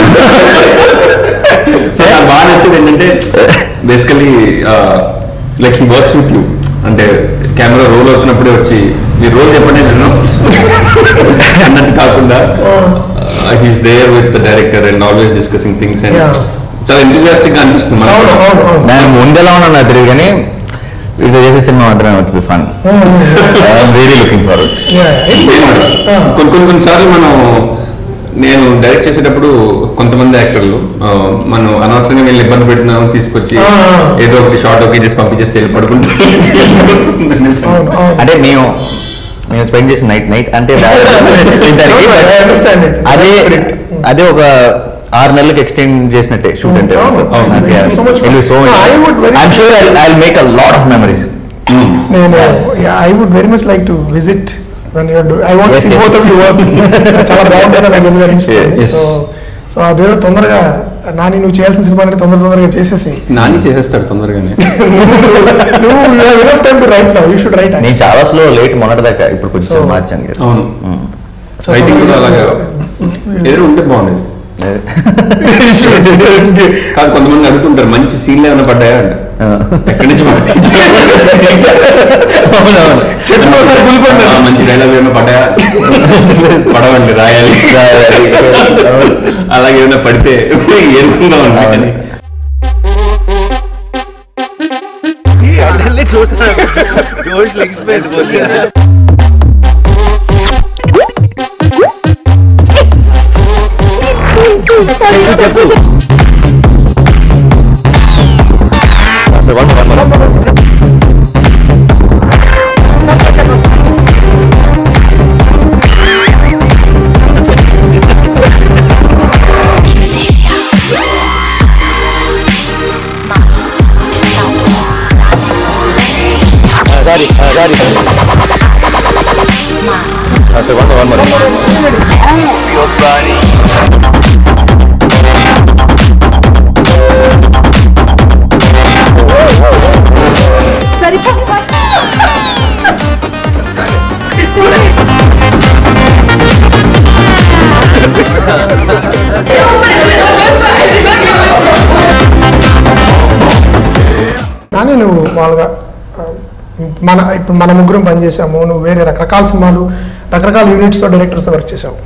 సో నాకు బాగా నచ్చేది ఏంటంటే basically like he works with you అంటే కెమెరా రోల్ అవుతున్నప్పుడే వచ్చి మీ రోల్ చెప్పండి నేను అన్నట్టు కాకుండా he's there with the director and always discussing things and Yeah. చాలా ఎంతూజియాస్టిక్ గా అనిపిస్తుంది అవును మనకు అవును అవును నేను ముందెలా ఉన్నా నాకు తెలియదు కానీ ఇది చేసే సినిమా మాత్రం be fun very looking forward Yeah, yeah. నేను కూడా. కొన్ని కొన్ని కొన్ని సార్లు మనం నేను డైరెక్ట్ చేసేటప్పుడు కొంతమంది యాక్టర్లు ఆ, మనం అనవసరంగా వీళ్ళు ఇబ్బంది పెట్టినాము తీసుకొచ్చి ఆ, ఆ. ఏదో ఒకటి షార్ట్ ఓకే చేసి పంపించేస్తే వెళ్ళి పడుకుంటారు అవును అవును అంటే మేము మేము స్పెండ్ చేసిన నైట్ నైట్ అంటే తినడానికి, but I understand it. అదే అదే ఒక ఆరు నెలలకు ఎక్స్టెండ్ చేసినట్టే షూట్ అంటే అవును, అవును. So much fun. So No, I would very- I'm sure I make a lot of memories నేను I would very much like to visit when you do I want Yes, see yes. Both of you work చాలా బాగుంటుంది నాకు ఎందుకు అనిపిస్తుంది Yes. సో సో అదేదో తొందరగా నాని నువ్వు చేయాల్సిన సినిమా అంటే తొందర తొందరగా చేసేసి నాని చేసేస్తాడు తొందరగానే నువ్వు enough time to write now you should write నేను చాలా స్లో లేట్ మొన్నటిదాకా ఇప్పుడు కొంచెం So- మార్చాను కదా అవును So, రైటింగ్ కూడా అలాగే ఏదైనా ఉంటే బాగుండేది కాదు కొంతమంది అడుగుతుంటారు మంచి సీన్లు ఏమైనా పడ్డాయా అంట ఎక్కడి నుంచి పడతాయి చెట్టు ఒకసారి కూలిపోయింది. ఆ, మంచి డైలాగ్ ఏమైనా పడ్డాయా పడవండి రాయాలి అలాగే ఏమైనా పడితే ఏరుకుందాం అండి సారీ సారీ వన్ వన్ కానీ నువ్వు మామూలుగా ఆ, మన ఇప్పుడు మన ముగ్గురం పనిచేసాము నువ్వు వేరే రకరకాల సినిమాలు రకరకాల యూనిట్స్తో డైరెక్టర్స్తో వర్క్ చేసావు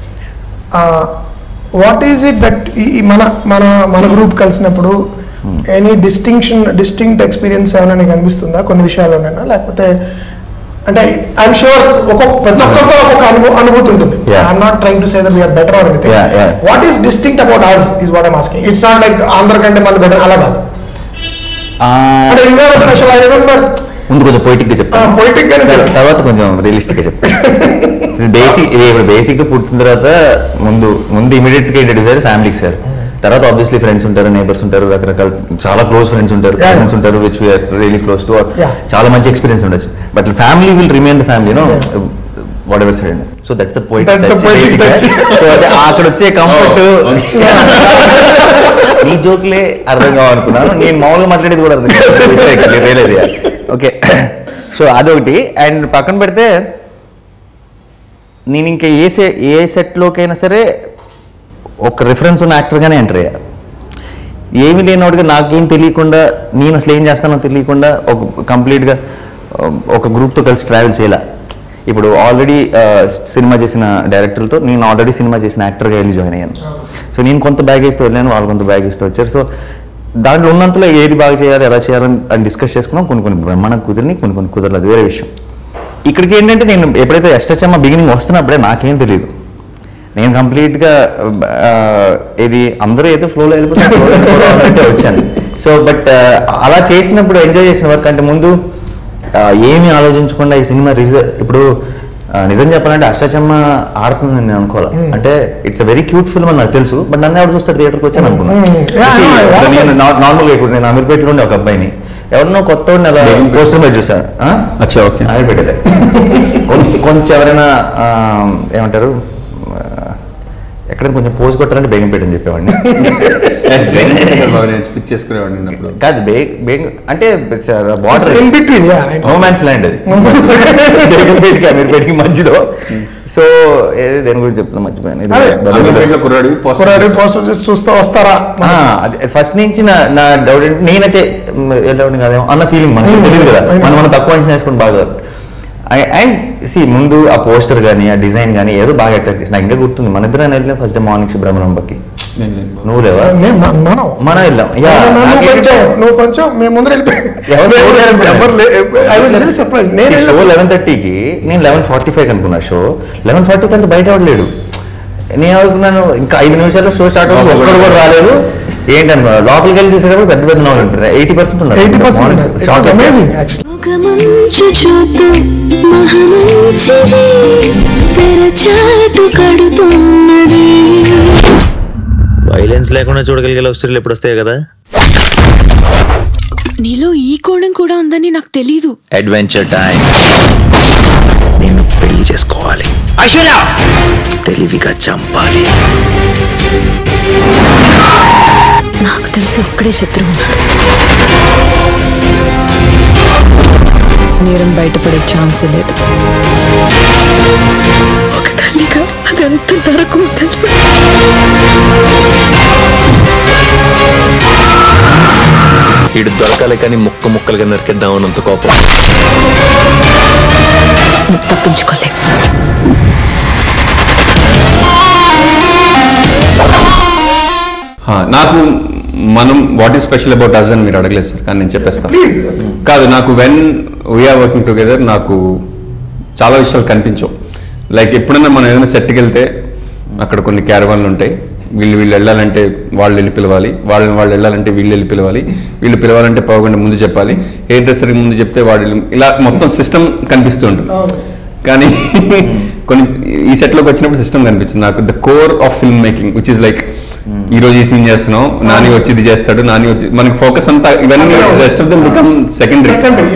వాట్ ఈజ్ ఇట్ దట్ ఈ మన మన మన గ్రూప్ కలిసినప్పుడు ఎనీ డిస్టింక్షన్ డిస్టింక్ట్ ఎక్స్పీరియన్స్ ఏమైనా నీకు అనిపిస్తుందా కొన్ని విషయాల్లోనైనా లేకపోతే అంటే ఐఎమ్ షూర్ ఒక్కొక్క ప్రతి ఒక్కరితో ఒక్కొక్క అనుభూ అనుభూతి ఉంటుంది Yeah. I'm not trying to say that we're better or anything Yeah, yeah. What is distinct about us is what I'm asking it's not like Andhra కంటే మన బెటర్ అలా కాదు అంటే you have special I remember ముందు కొంచెం పొయిటిక్ గా చెప్తాను పొలిటిక్ గానే తర్వా- తర్వాత కొంచెం రియలిస్టిక్ గా చెప్తాను బేసిక్ ఇది ఇప్పుడు బేసిక్ గా పుట్టిన తర్వాత ముందు ముందు ఇమీడియట్ గా ఇంట్రడ్యూస్ అయ్యేది ఫ్యామిలీకి సార్ తర్వాత ఆబ్వియస్లీ ఫ్రెండ్స్ ఉంటారు నేబర్స్ ఉంటారు రకరకాల చాలా క్లోజ్ ఫ్రెండ్స్ ఉంటారు Yeah. ఫ్రెండ్స్ ఉంటారు which we're really close to Yeah. చాలా మంచి ఎక్స్పీరియన్స్ ఉండొచ్చు but family will remain the family no whatever side so that's the poet That's the poetic touch. So అదే అక్కడ వచ్చే కంఫర్ట్ నీ జోక్లే అర్థం కావాలనుకున్నాను నేను మామూలుగా మాట్లాడేది కూడా అర్థం రియలైజ్ ఓకే సో అదొకటి అండ్ పక్కన పెడితే నేను ఇంకా ఏ సె ఏ సెట్లోకైనా సరే ఒక రిఫరెన్స్ ఉన్న యాక్టర్గానే ఎంటర్ అయ్యా ఏమీ లేనివాడిగా నాకేం తెలియకుండా నేను అసలు ఏం చేస్తానో తెలియకుండా ఒక కంప్లీట్గా ఒక గ్రూప్తో కలిసి ట్రావెల్ చేయాల ఇప్పుడు ఆల్రెడీ సినిమా చేసిన డైరెక్టర్లతో నేను ఆల్రెడీ సినిమా చేసిన యాక్టర్గా వెళ్ళి జాయిన్ అయ్యాను సో నేను కొంత బ్యాగేజ్తో వెళ్ళాను వాళ్ళు కొంత బ్యాగేజ్తో వచ్చారు సో దాంట్లో ఉన్నంతలో ఏది బాగా చేయాలి ఎలా చేయాలని అని డిస్కస్ చేసుకున్నాం కొన్ని కొన్ని బ్రహ్మాండం కుదిరిని కొన్ని కొన్ని కుదరలేదు వేరే విషయం ఇక్కడికి ఏంటంటే నేను ఎప్పుడైతే ఎస్టచమ్మ బిగినింగ్ వస్తున్నప్పుడే నాకేం తెలియదు నేను కంప్లీట్గా ఇది అందరూ ఏదో ఫ్లోలో వెళ్ళిపోతే flow లో వెళ్ళిపోదాం అన్నట్టే వచ్చాను సో బట్ అలా చేసినప్పుడు ఎంజాయ్ చేసిన వర్క్ అంటే ముందు ఆ, ఏమీ ఆలోచించకుండా ఈ సినిమా రిజ ఇప్పుడు ఆ, నిజం చెప్పాలంటే అష్టచమ్మ ఆడుతుందని నేను అనుకోవాలి అంటే ఇట్స్ వెరీ క్యూట్ ఫిల్మ్ అని నాకు తెలుసు బట్ నన్ను ఎవరు చూస్తారు థియేటర్కి వచ్చాను అనుకున్నాను Mm. Yeah, See, I know, I ఇప్పుడు నేను was- నార్మల్గా ఇప్పుడు నేను అమీర్పేటలో ఉండే ఒక అబ్బాయిని ఎవరినో కొత్త వాడిని అలా Beginning పోస్టర్ మీద చూసా ఆ? అచ్చా ఓకే అమీర్పేటలే కొంచెం- కొంచెం ఎవరైనా ఆ, ఏమంటారు ఆ, ఎక్కడైనా కొంచెం పోజ్ కొట్టాలంటే బేగం పెట్టని చెప్పేవాడిని నేను స్పిచ్ చేసుకునేవాడిని ఉన్నప్పుడు కాదు బే బేగం అంటే border in between yeah romance land అది బేగంపేటకి అమీర్పేటకి మధ్యలో సో ఏది దేని గురించి చెప్తున్నా మర్చిపోయాను ఇది అదే, బలే- అమీర్పేటలో కుర్రాడివి poster కుర్రాడి చేస్తావు. పోస్టర్ చేసి చూస్తా వస్తారా ఆ, అది ఫస్ట్ నుంచి నా నా డౌట్ ఏంటి నేనైతే మ్, వెళ్ళేవాడిని కాదేమో అన్న ఫీలింగ్ మనకి Hmm. తెలియదు కదా I know. మనం మనం తక్కువ అంచనా వేసుకుని బాగా అండ్ సి ముందు ఆ పోస్టర్ కానీ ఆ డిజైన్ కానీ ఏదో బాగా అట్రాక్ట్ చేసి నాకు ఇంకా గుర్తుంది మన ఇద్దరం వెళ్ళిన ఫస్ట్ డే మార్నింగ్ శుభ్రహ్మణంబకి నేను లేను. నువ్వు లేవా మేము మనం మనం వెళ్ళాం యా, నువ్వు నాకేంటంటే కొంచెం నువ్వు కొంచెం మేము ముందర ఎవరు చూడలేరు bro. I was very surprise నేను షో లెవెన్ థర్టీకి నేను లెవెన్ ఫార్టీ ఫైవ్ అనుకున్నా షో లెవెన్ ఫార్టీకి అంత బయట ఎవడలేడు నేను అనుకున్నాను ఇంకా ఐదు నిమిషాల్లో షో స్టార్ట్ అవుతుంది ఒక్కడు కూడా రాలేదు ఏంటనుకో లోపలికి వెళ్ళి చూసేటప్పుడు పెద్ద పెద్ద వాళ్ళు ఉంటారు ఎయిటీ పర్సెంట్ ఉన్నారు ఎయిటీ పర్సెంట్ అమేజింగ్ యాక్చువల్లీ మంచు చూతూ మహమంచిది తెరచాటు కడుతున్నది వైలెన్స్ లేకుండా చూడగలిగే లవ్ స్టోరీలు ఎప్పుడు వస్తాయి కదా నీలో ఈ కోణం కూడా ఉందని నాకు తెలీదు అడ్వెంచర్ టైం నిన్ను పెళ్లి చేసుకోవాలి ఐశ్వర్య తెలివిగా చంపాలి నాకు తెలిసి ఒక్కడే శత్రువు ఉన్నాడు నేరం బయటపడే ఛాన్సే లేదు ఒక తల్లిగా అదెంత నరకం తెలుసు వీడు దొరకాలి కానీ ముక్క ముక్కలుగా నరికేద్దాం అన్నంత కోపం నువ్వు తప్పించుకోలేవు హా, నాకు మనం what is special about us అని మీరు అడగలేదు సార్ కానీ నేను చెప్పేస్తాను కాదు నాకు వెన్ వీఆర్ వర్కింగ్ టుగెదర్ నాకు చాలా విషయాలు కనిపించవు లైక్ ఎప్పుడైనా మనం ఏదైనా సెట్కి వెళ్తే అక్కడ కొన్ని క్యారవాన్లు ఉంటాయి వీళ్ళు వీళ్ళు వెళ్ళాలంటే వాళ్ళు వెళ్ళి పిలవాలి వాళ్ళని వాళ్ళు వెళ్ళాలంటే వీళ్ళు వెళ్ళి పిలవాలి వీళ్ళు పిలవాలంటే పావుగంట ముందు చెప్పాలి హెయిర్ డ్రెస్సర్కి ముందు చెప్తే వాడు వెళ్ళి- ఇలా మొత్తం సిస్టమ్ కనిపిస్తూ ఉంటుంది కానీ కొన్ని ఈ సెట్ లోకి వచ్చినప్పుడు సిస్టమ్ కనిపించింది నాకు the core of film making which is like ఈ రోజు ఈ సీన్ చేస్తున్నాం నాని వచ్చి ఇది చేస్తాడు నాని వచ్చి మనకి ఫోకస్ అంతా ఇవన్నీ rest of them become secondary secondary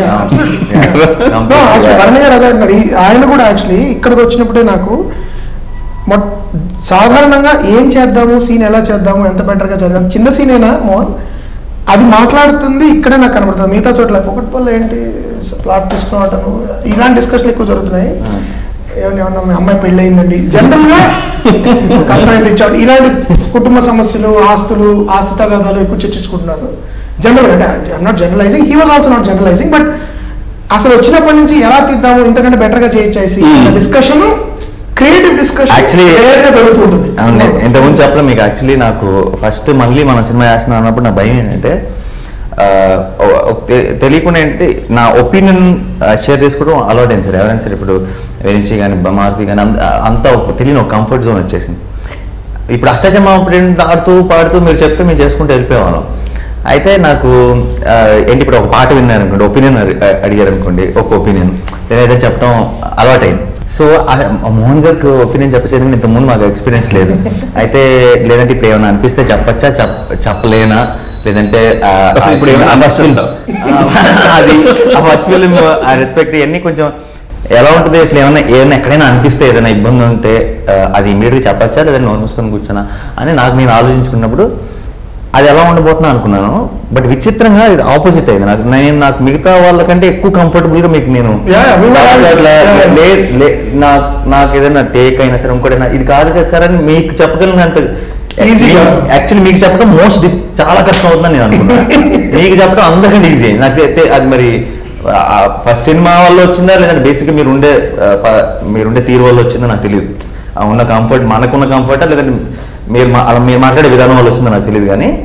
Bharani garu అదే అన్నారు ఈ- ఆయన కూడా యాక్చువల్లీ ఇక్కడికి వచ్చినప్పుడే నాకు మొట్ సాధారణంగా ఏం చేద్దాము సీన్ ఎలా చేద్దాము ఎంత బెటర్గా చేద్దాం చిన్న సీన్ అయినా మోహన్ అది మాట్లాడుతుంది ఇక్కడే నాకు కనబడుతుంది మిగతా చోట్ల ఒకటి పళ్ళు ఏంటి ప్లాట్ తీసుకున్నాను ఇలాంటి డిస్కషన్లు ఎక్కువ జరుగుతున్నాయి ఏమన్నా ఏమన్నా మీ అమ్మాయి పెళ్ళి అయిందండి జనరల్ గా కంప్లైంట్ ఇచ్చాడు ఇలాంటి కుటుంబ సమస్యలు ఆస్తులు ఆస్తి తగాదాలు ఎక్కువ చర్చించుకుంటున్నారు జనరల్ అంటే I'm not generalising he was also not generalising but అసలు వచ్చినప్పటి నుంచి ఎలా తీద్దాము ఇంతకంటే బెటర్ గా చేయొచ్చేసి డిస్కషన్ క్రియేటివ్ డిస్కషన్ Actually- గా జరుగుతుంటుంది అవును ఇంతకుముందు చెప్పలే మీకు యాక్చువల్లీ నాకు ఫస్ట్ మళ్ళీ మన సినిమా చేస్తున్నాం అన్నప్పుడు నా భయం ఏంటంటే ఆ, ఓ- ఓ- తె- తెలియకుండా ఏంటి నా ఒపీనియన్ షేర్ చేసుకోవడం అలవాటు అయింది సార్ ఎవరైనా సరే ఇప్పుడు వెనిచి కానీ మారుతి కానీ అంత అంతా ఒక తెలియని ఒక కంఫర్ట్ జోన్ వచ్చేసింది ఇప్పుడు అష్టాచమ్మ అప్పుడు ఏంటి ఆడుతూ పాడుతూ మీరు చెప్తే మేము చేసుకుంటూ వెళ్ళిపోయేవాళ్ళం అయితే నాకు ఆ, ఏంటి ఇప్పుడు ఒక పాట విన్నారు అనుకోండి ఒపీనియన్ అడిగారు అనుకోండి ఒక ఒపీనియన్ ఏదైతే చెప్పడం అలవాటైంది సో ఆ- ఆ మోహన్ గారికి ఒపీనియన్ చెప్పేసేది ఇంతకుముందు మాకు ఎక్స్పీరియన్స్ లేదు అయితే లేదంటే ఇప్పుడు ఏమైనా అనిపిస్తే చెప్పచ్చా చెప్ చెప్పలేనా లేదంటే ఆ, అసలు ఇప్పుడు ఏమైనా ఆ first film- అనిపించచ్చా? ఆ, అది ఆ ఫస్ట్ ఫిలిం ఆ రెస్పెక్ట్ ఇవన్నీ కొంచెం ఎలా ఉంటుంది అసలు ఏమన్నా ఏదైనా ఎక్కడైనా అనిపిస్తే ఏదైనా ఇబ్బంది ఉంటే ఆ, అది ఇమీడియట్గా చెప్పచ్చా లేదంటే నోరు మూసుకొని కూర్చోనా అని నాకు నేను ఆలోచించుకున్నప్పుడు అది ఎలా ఉండబోతున్నా అనుకున్నాను బట్ విచిత్రంగా ఇది ఆపోజిట్ అయింది నాకు నేను నాకు మిగతా వాళ్ళకంటే ఎక్కువ కంఫర్టబుల్ గా మీకు నేను Yeah, we were all- అట్లా yeah. లే- లే- నాకు నాకు ఏదైనా టేక్ అయినా సరే ఇంకోటైనా ఇది కాదు కదా సార్ అని మీకు చెప్పగలిగినంత Easy కాదు. యాక్చువల్లీ మీకు చెప్పడం మోస్ట్ చాలా కష్టం అవుతుందని నేను అనుకున్నాను మీకు చెప్పడం అందరికంటే ఈజీ నాకు తె- అది మరి ఫస్ట్ సినిమా వల్ల వచ్చిందా లేదంటే బేసిక్గా మీరు ఉండే ఆ, ప- మీరుండే తీరు వల్ల వచ్చిందో నాకు తెలియదు ఆ ఉన్న కంఫర్ట్ మనకున్న కంఫర్టా లేదంటే మీరు మా- అలా మీరు మాట్లాడే విధానం వల్ల వచ్చిందో నాకు తెలియదు కానీ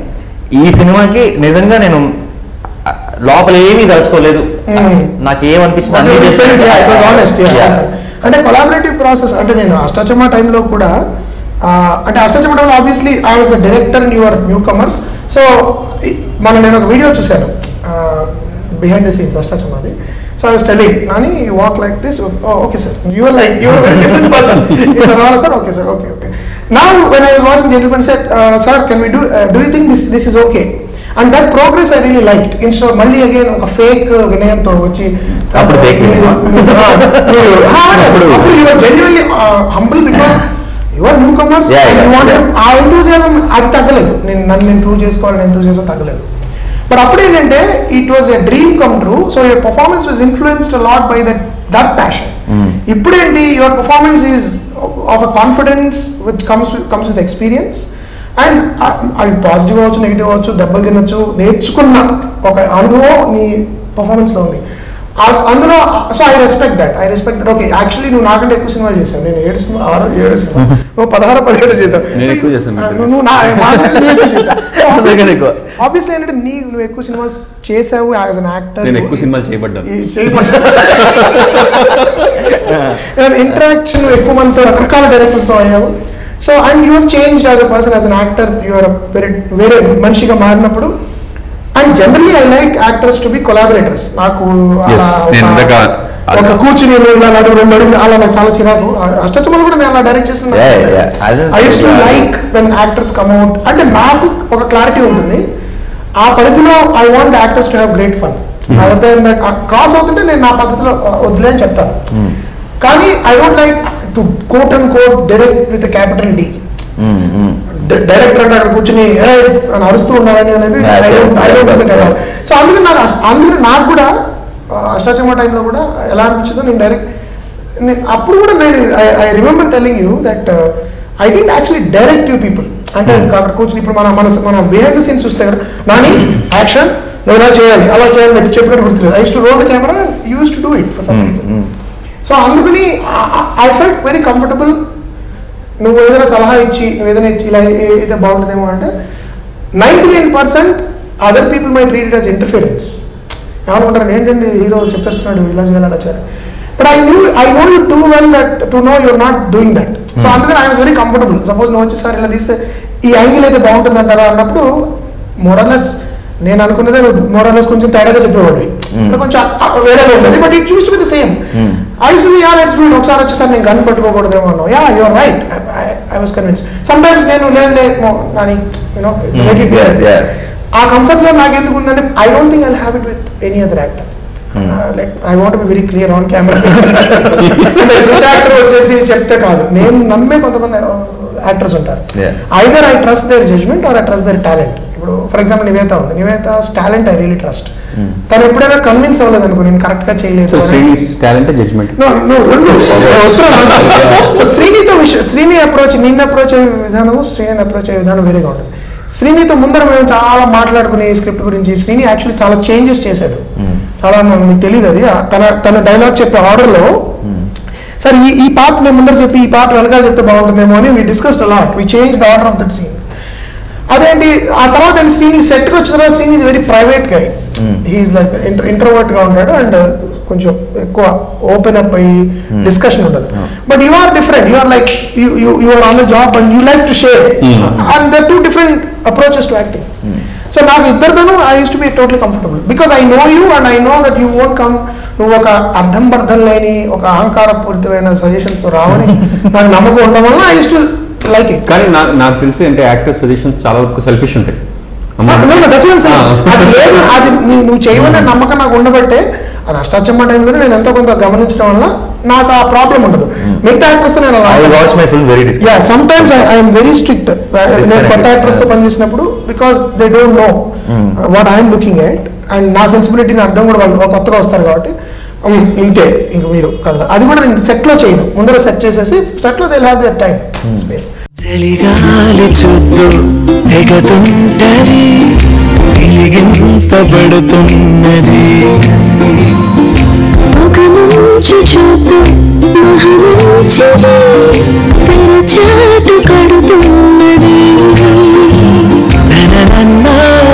ఈ సినిమాకి నిజంగా నేను ఆ, లోపల ఏమీ తలుచుకోలేదు నాకు ఏమనిపించింది అన్ని చేశాను. Honest Yeah. అంటే కొలాబరేటివ్ ప్రాసెస్ అంటే నేను అష్టాచమ్మ టైంలో కూడా ఆ, అంటే అష్టాచమ్మ టైంలో obviously I was the director and your newcomers so మన నేను ఒక వీడియో చూశాను బిహైండ్ ద సీన్స్ అష్టాచమ్మది so I was telling Nani you walk like this okay sir your like your very different person sir okay sir okay okay నా when I was watching Gentleman set sir can we do do you think this this is okay and that progress I really like instead మళ్ళీ అగైన్ ఒక ఫేక్ వినయంతో వచ్చి "Sir, అప్పుడు fake మీరు- వినయమా? మీరు- ఆ, అప్పుడు you are genuinely humble because you are newcomers Yeah, yeah, yeah. ఆ ఎంతూజియాజం అది తగ్గలేదు నేను నన్ను నేను ప్రూవ్ చేసుకోవాలని ఎంతూజియాజం తగ్గలేదు బట్ అప్పుడు ఏంటంటే it was a dream come true so your performance was influenced lot by that that passion ఇప్పుడేంటి your performance is of a confidence with comes comes with experience and అది పాజిటివ్ అవ్వచ్చు నెగిటివ్ అవ్వచ్చు దెబ్బలు తినొచ్చు నేర్చుకున్న ఒక అనుభవం నీ పర్ఫార్మెన్స్లో ఉంది ఆ- అందులో so I respect that I respect that okay actually నువ్వు నాకంటే ఎక్కువ సినిమాలు చేశావు నేను ఏడు సినిమా ఆరు ఏడు సినిమా నువ్వు పదహారు పదిహేడు చేశావు నేను So, ఎక్కువ చేశాను. ఆ, నువ్వు నా నాకంటే నువ్వు ఎక్కువ చేశావు నాకంటే ఎక్కువ. ఆబ్వియస్లీ ఏంటంటే నీ నువ్వు ఎక్కువ సినిమాలు చేసావు యాజ్ అన్ యాక్టర్ నేను ఎక్కువ సినిమాలు చేయబడ్డాను ఇంటరాక్షన్ ఎక్కువ మందితో రకరకాల డైరెక్టర్స్తో అయ్యావు so and you change as a person as an actor you're very వేరే మనిషిగా మారినప్పుడు and generally I like actors to be collaborators నాకు Yes, అలా ఒక- నేను ఇందాక ఒక కూర్చుని ఇలా నడుము రెండు అడుగులు అలా నాకు చాలా చిరాకు అష్టచమలు కూడా నేను అలా డైరెక్ట్ చేసిన Yeah, yeah. అదే- I used to like when actors come at అంటే నాకు ఒక క్లారిటీ ఉంటుంది ఆ పరిధిలో I want actors to have great fun other than that cross అవుతుంటే నేను నా పద్ధతిలో uh, వదిలే అని చెప్తాను కానీ I don't like to quote and quote direct with capital D director అంటే అక్కడ కూర్చుని "ఏ" అని అరుస్తూ ఉండాలని అనేది Yeah, yes, yes. సో అందుకని నాకు అష్ట- అందుకని నాకు కూడా ఆ, అష్టాచమ్మ టైంలో కూడా ఎలా అనిపించిందో నేను డైరెక్ట్ అప్పుడు కూడా నేను I remember telling you that I didn't actually direct you people అంటే అక్కడ కూర్చుని ఇప్పుడు మన మన మన బిహైండ్ ద సీన్స్ చూస్తే కదా నాని యాక్షన్ నువ్వు ఇలా చేయాలి అలా చేయాలి నేను చెప్పినట్టు గుర్తులేదు I to roll the camera used to do it for some reason so అందుకని ఐ ఫెల్ట్ వెరీ కంఫర్టబుల్ నువ్వు ఏదైనా సలహా ఇచ్చి నువ్వు ఏదైనా ఇచ్చి ఇలా ఏ- అయితే బాగుంటుందేమో అంటే ninety nine percent other people may treat it as interference ఏమనుకుంటారు ఏంటండి హీరో చెప్పేస్తున్నాడు ఇలా చేయాలి అలా చేయాలి but I knew I know you too well that to know you're not doing that so అందుకని I was very comfortable suppose నువ్వు వచ్చేసారి ఇలా తీస్తే ఈ యాంగిల్ అయితే బాగుంటుంది అంటారా అన్నప్పుడు మోరలెస్ నేను అనుకున్నదే మోరలెస్ కొంచెం తేడాగా చెప్పేవాడివి ఇక్కడ కొంచెం ఆ- ఆ వేరేగా ఉండేది but it used to be the same I used yeah let's do ఒకసారి వచ్చేసారి నేను గన్ పట్టుకోకూడదేమో అన్నావు yeah your right I was convince sometimes నేను లేదు లేదు నాని యూనో Yeah, yeah. ఆ కంఫర్ట్ జోన్ నాకు ఎందుకు ఉందంటే I don't think I have it with any other actor like I want be very clear on camera good actor వచ్చేసి చెప్తే కాదు నేను నమ్మే కొంతమంది యాక్టర్స్ ఉంటారు Yeah. Either I trust their judgement or I trust their talent ఇప్పుడు ఫర్ ఎగ్జాంపుల్ నివేత ఉంది Nivetha talent I really trust తను ఎప్పుడైనా కన్విన్స్ అవ్వలేదు అనుకో నేను కరెక్ట్ గా చేయలేదు సో అని. Srini's talent judgement No, no, రెండు. వస్తున్నాను. సో శ్రీనితో విషయం శ్రీని అప్రోచ్ నిన్న అప్రోచ్ అయ్యే విధానం శ్రీని అప్రోచ్ అయ్యే విధానం వేరేగా ఉంటుంది శ్రీనితో ముందర మేము చాలా మాట్లాడుకునే స్క్రిప్ట్ గురించి శ్రీని యాక్చువల్లీ చాలా చేంజెస్ చేశాడు చాలా మ- మీకు తెలియదు అది ఆ తన తన డైలాగ్ చెప్పే ఆర్డర్లో సార్ ఈ ఈ పార్ట్ నేను ముందర చెప్పి ఈ పార్ట్ వెనకాల చెప్తే బాగుంటుందేమో అని we discussed a lot we change the order of that scene అదేంటి ఆ తర్వాత నేను శ్రీని సెట్కి వచ్చిన తర్వాత Srini is very private guy he's like introvert గా ఉంటాడు అండ్ కొంచెం ఎక్కువ ఓపెన్ అప్ అయ్యి డిస్కషన్ ఉండదు but you are different you are like you are on the job and you like to share and the two different approaches to acting so నాకు ఇద్దరితోనూ I used to B totally comfortable because I know you and I know that you won't come నువ్వు ఒక అర్థం బర్థం లేని ఒక అహంకారపూరితమైన సజెషన్స్ తో రావని నాకు నమ్మకం ఉండడం వల్ల I used to like it కానీ నాకు నాకు తెలిసి అంటే యాక్టర్ సజెషన్స్ చాలా వరకు సెల్ఫిష్ ఉంటాయి అమ్మ, No, no, that's what I'm saying. ఆ. అది లేదు అది నీ- నువ్వు చేయమనే నమ్మకం నాకు ఉండబట్టే అది అష్టాచమ్మ టైంలో నేను ఎంతో కొంత గమనించడం వల్ల నాకు ఆ ప్రాబ్లం ఉండదు మిగతా యాక్టర్స్ నేను I watch my film very yeah sometimes I'm very strict నేను కొత్త యాక్టర్స్ తో పనిచేసినప్పుడు because they don't know what I'm looking at and నా సెన్సిబిలిటీని అర్థం కూడా వాళ్ళు కొత్తగా వస్తారు కాబట్టి "ఉమ్, ఇంతే ఇంక మీరు కదా అది కూడా నేను సెట్ లో చేయను ముందర సెట్ చేసేసి సెట్ లో they have their time space చలిగాలి చుట్టూ ఎగతుంటరి వెలిగింపబడుతున్నది ఒక మంచు చూపు మహమంచిది తెరచాటు కడుతున్నది నననన్నా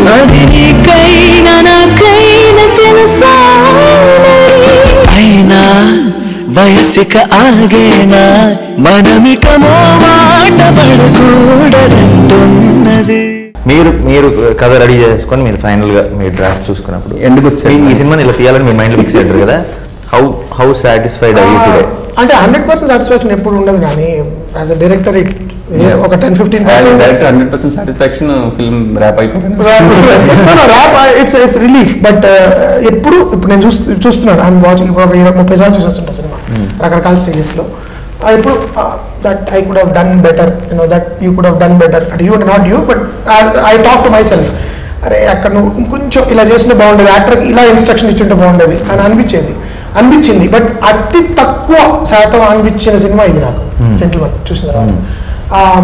అది నీకైనా నాకైనా తెలుసా అయినా వయసిక ఆగేనా మనమిక మాట పడకూడదంటున్నది మీరు మీరు కథ రెడీ చేసుకొని మీరు ఫైనల్ గా మీరు డ్రాఫ్ట్ చూసుకున్నప్పుడు ఎందుకు వచ్చారు? ఈ సినిమాని ఇలా తీయాలని మీ మైండ్ ఫిక్స్ అయ్యారు కదా హౌ హౌ సాటిస్ఫైడ్ అయ్యి టుడే అంటే హండ్రెడ్ పర్సెంట్ సాటిస్ఫాక్షన్ ఎప్పుడు ఉండదు కానీ యాజ్ అ డైరెక్టర్ ఇట్ ఒక ten fifteen percent direct hundred percent satisfaction film wrap అయిపోయింది wrap it's it's relief but ఎప్పుడు ఇప్పుడు నేను చూస్తూ చూస్తున్నాను ఐఎమ్ వాచింగ్ ఇప్పుడు ఒక ఇరవై ముప్పై సార్లు చూసేస్తుంటా సినిమా రకరకాల స్టేజెస్లో ఎప్పుడు that I could have done better you know that you could have done better at you not you but I talk to myself అరే అక్కడ నువ్వు ఇంకొంచెం ఇలా చేసిన బాగుండేది యాక్టర్కి ఇలా ఇన్స్ట్రక్షన్ ఇచ్చుంటే బాగుండేది అని అనిపించేది అనిపించింది బట్ అతి తక్కువ శాతం అనిపించిన సినిమా ఇది నాకు జెంటిల్మన్ చూసిన తర్వాత Um,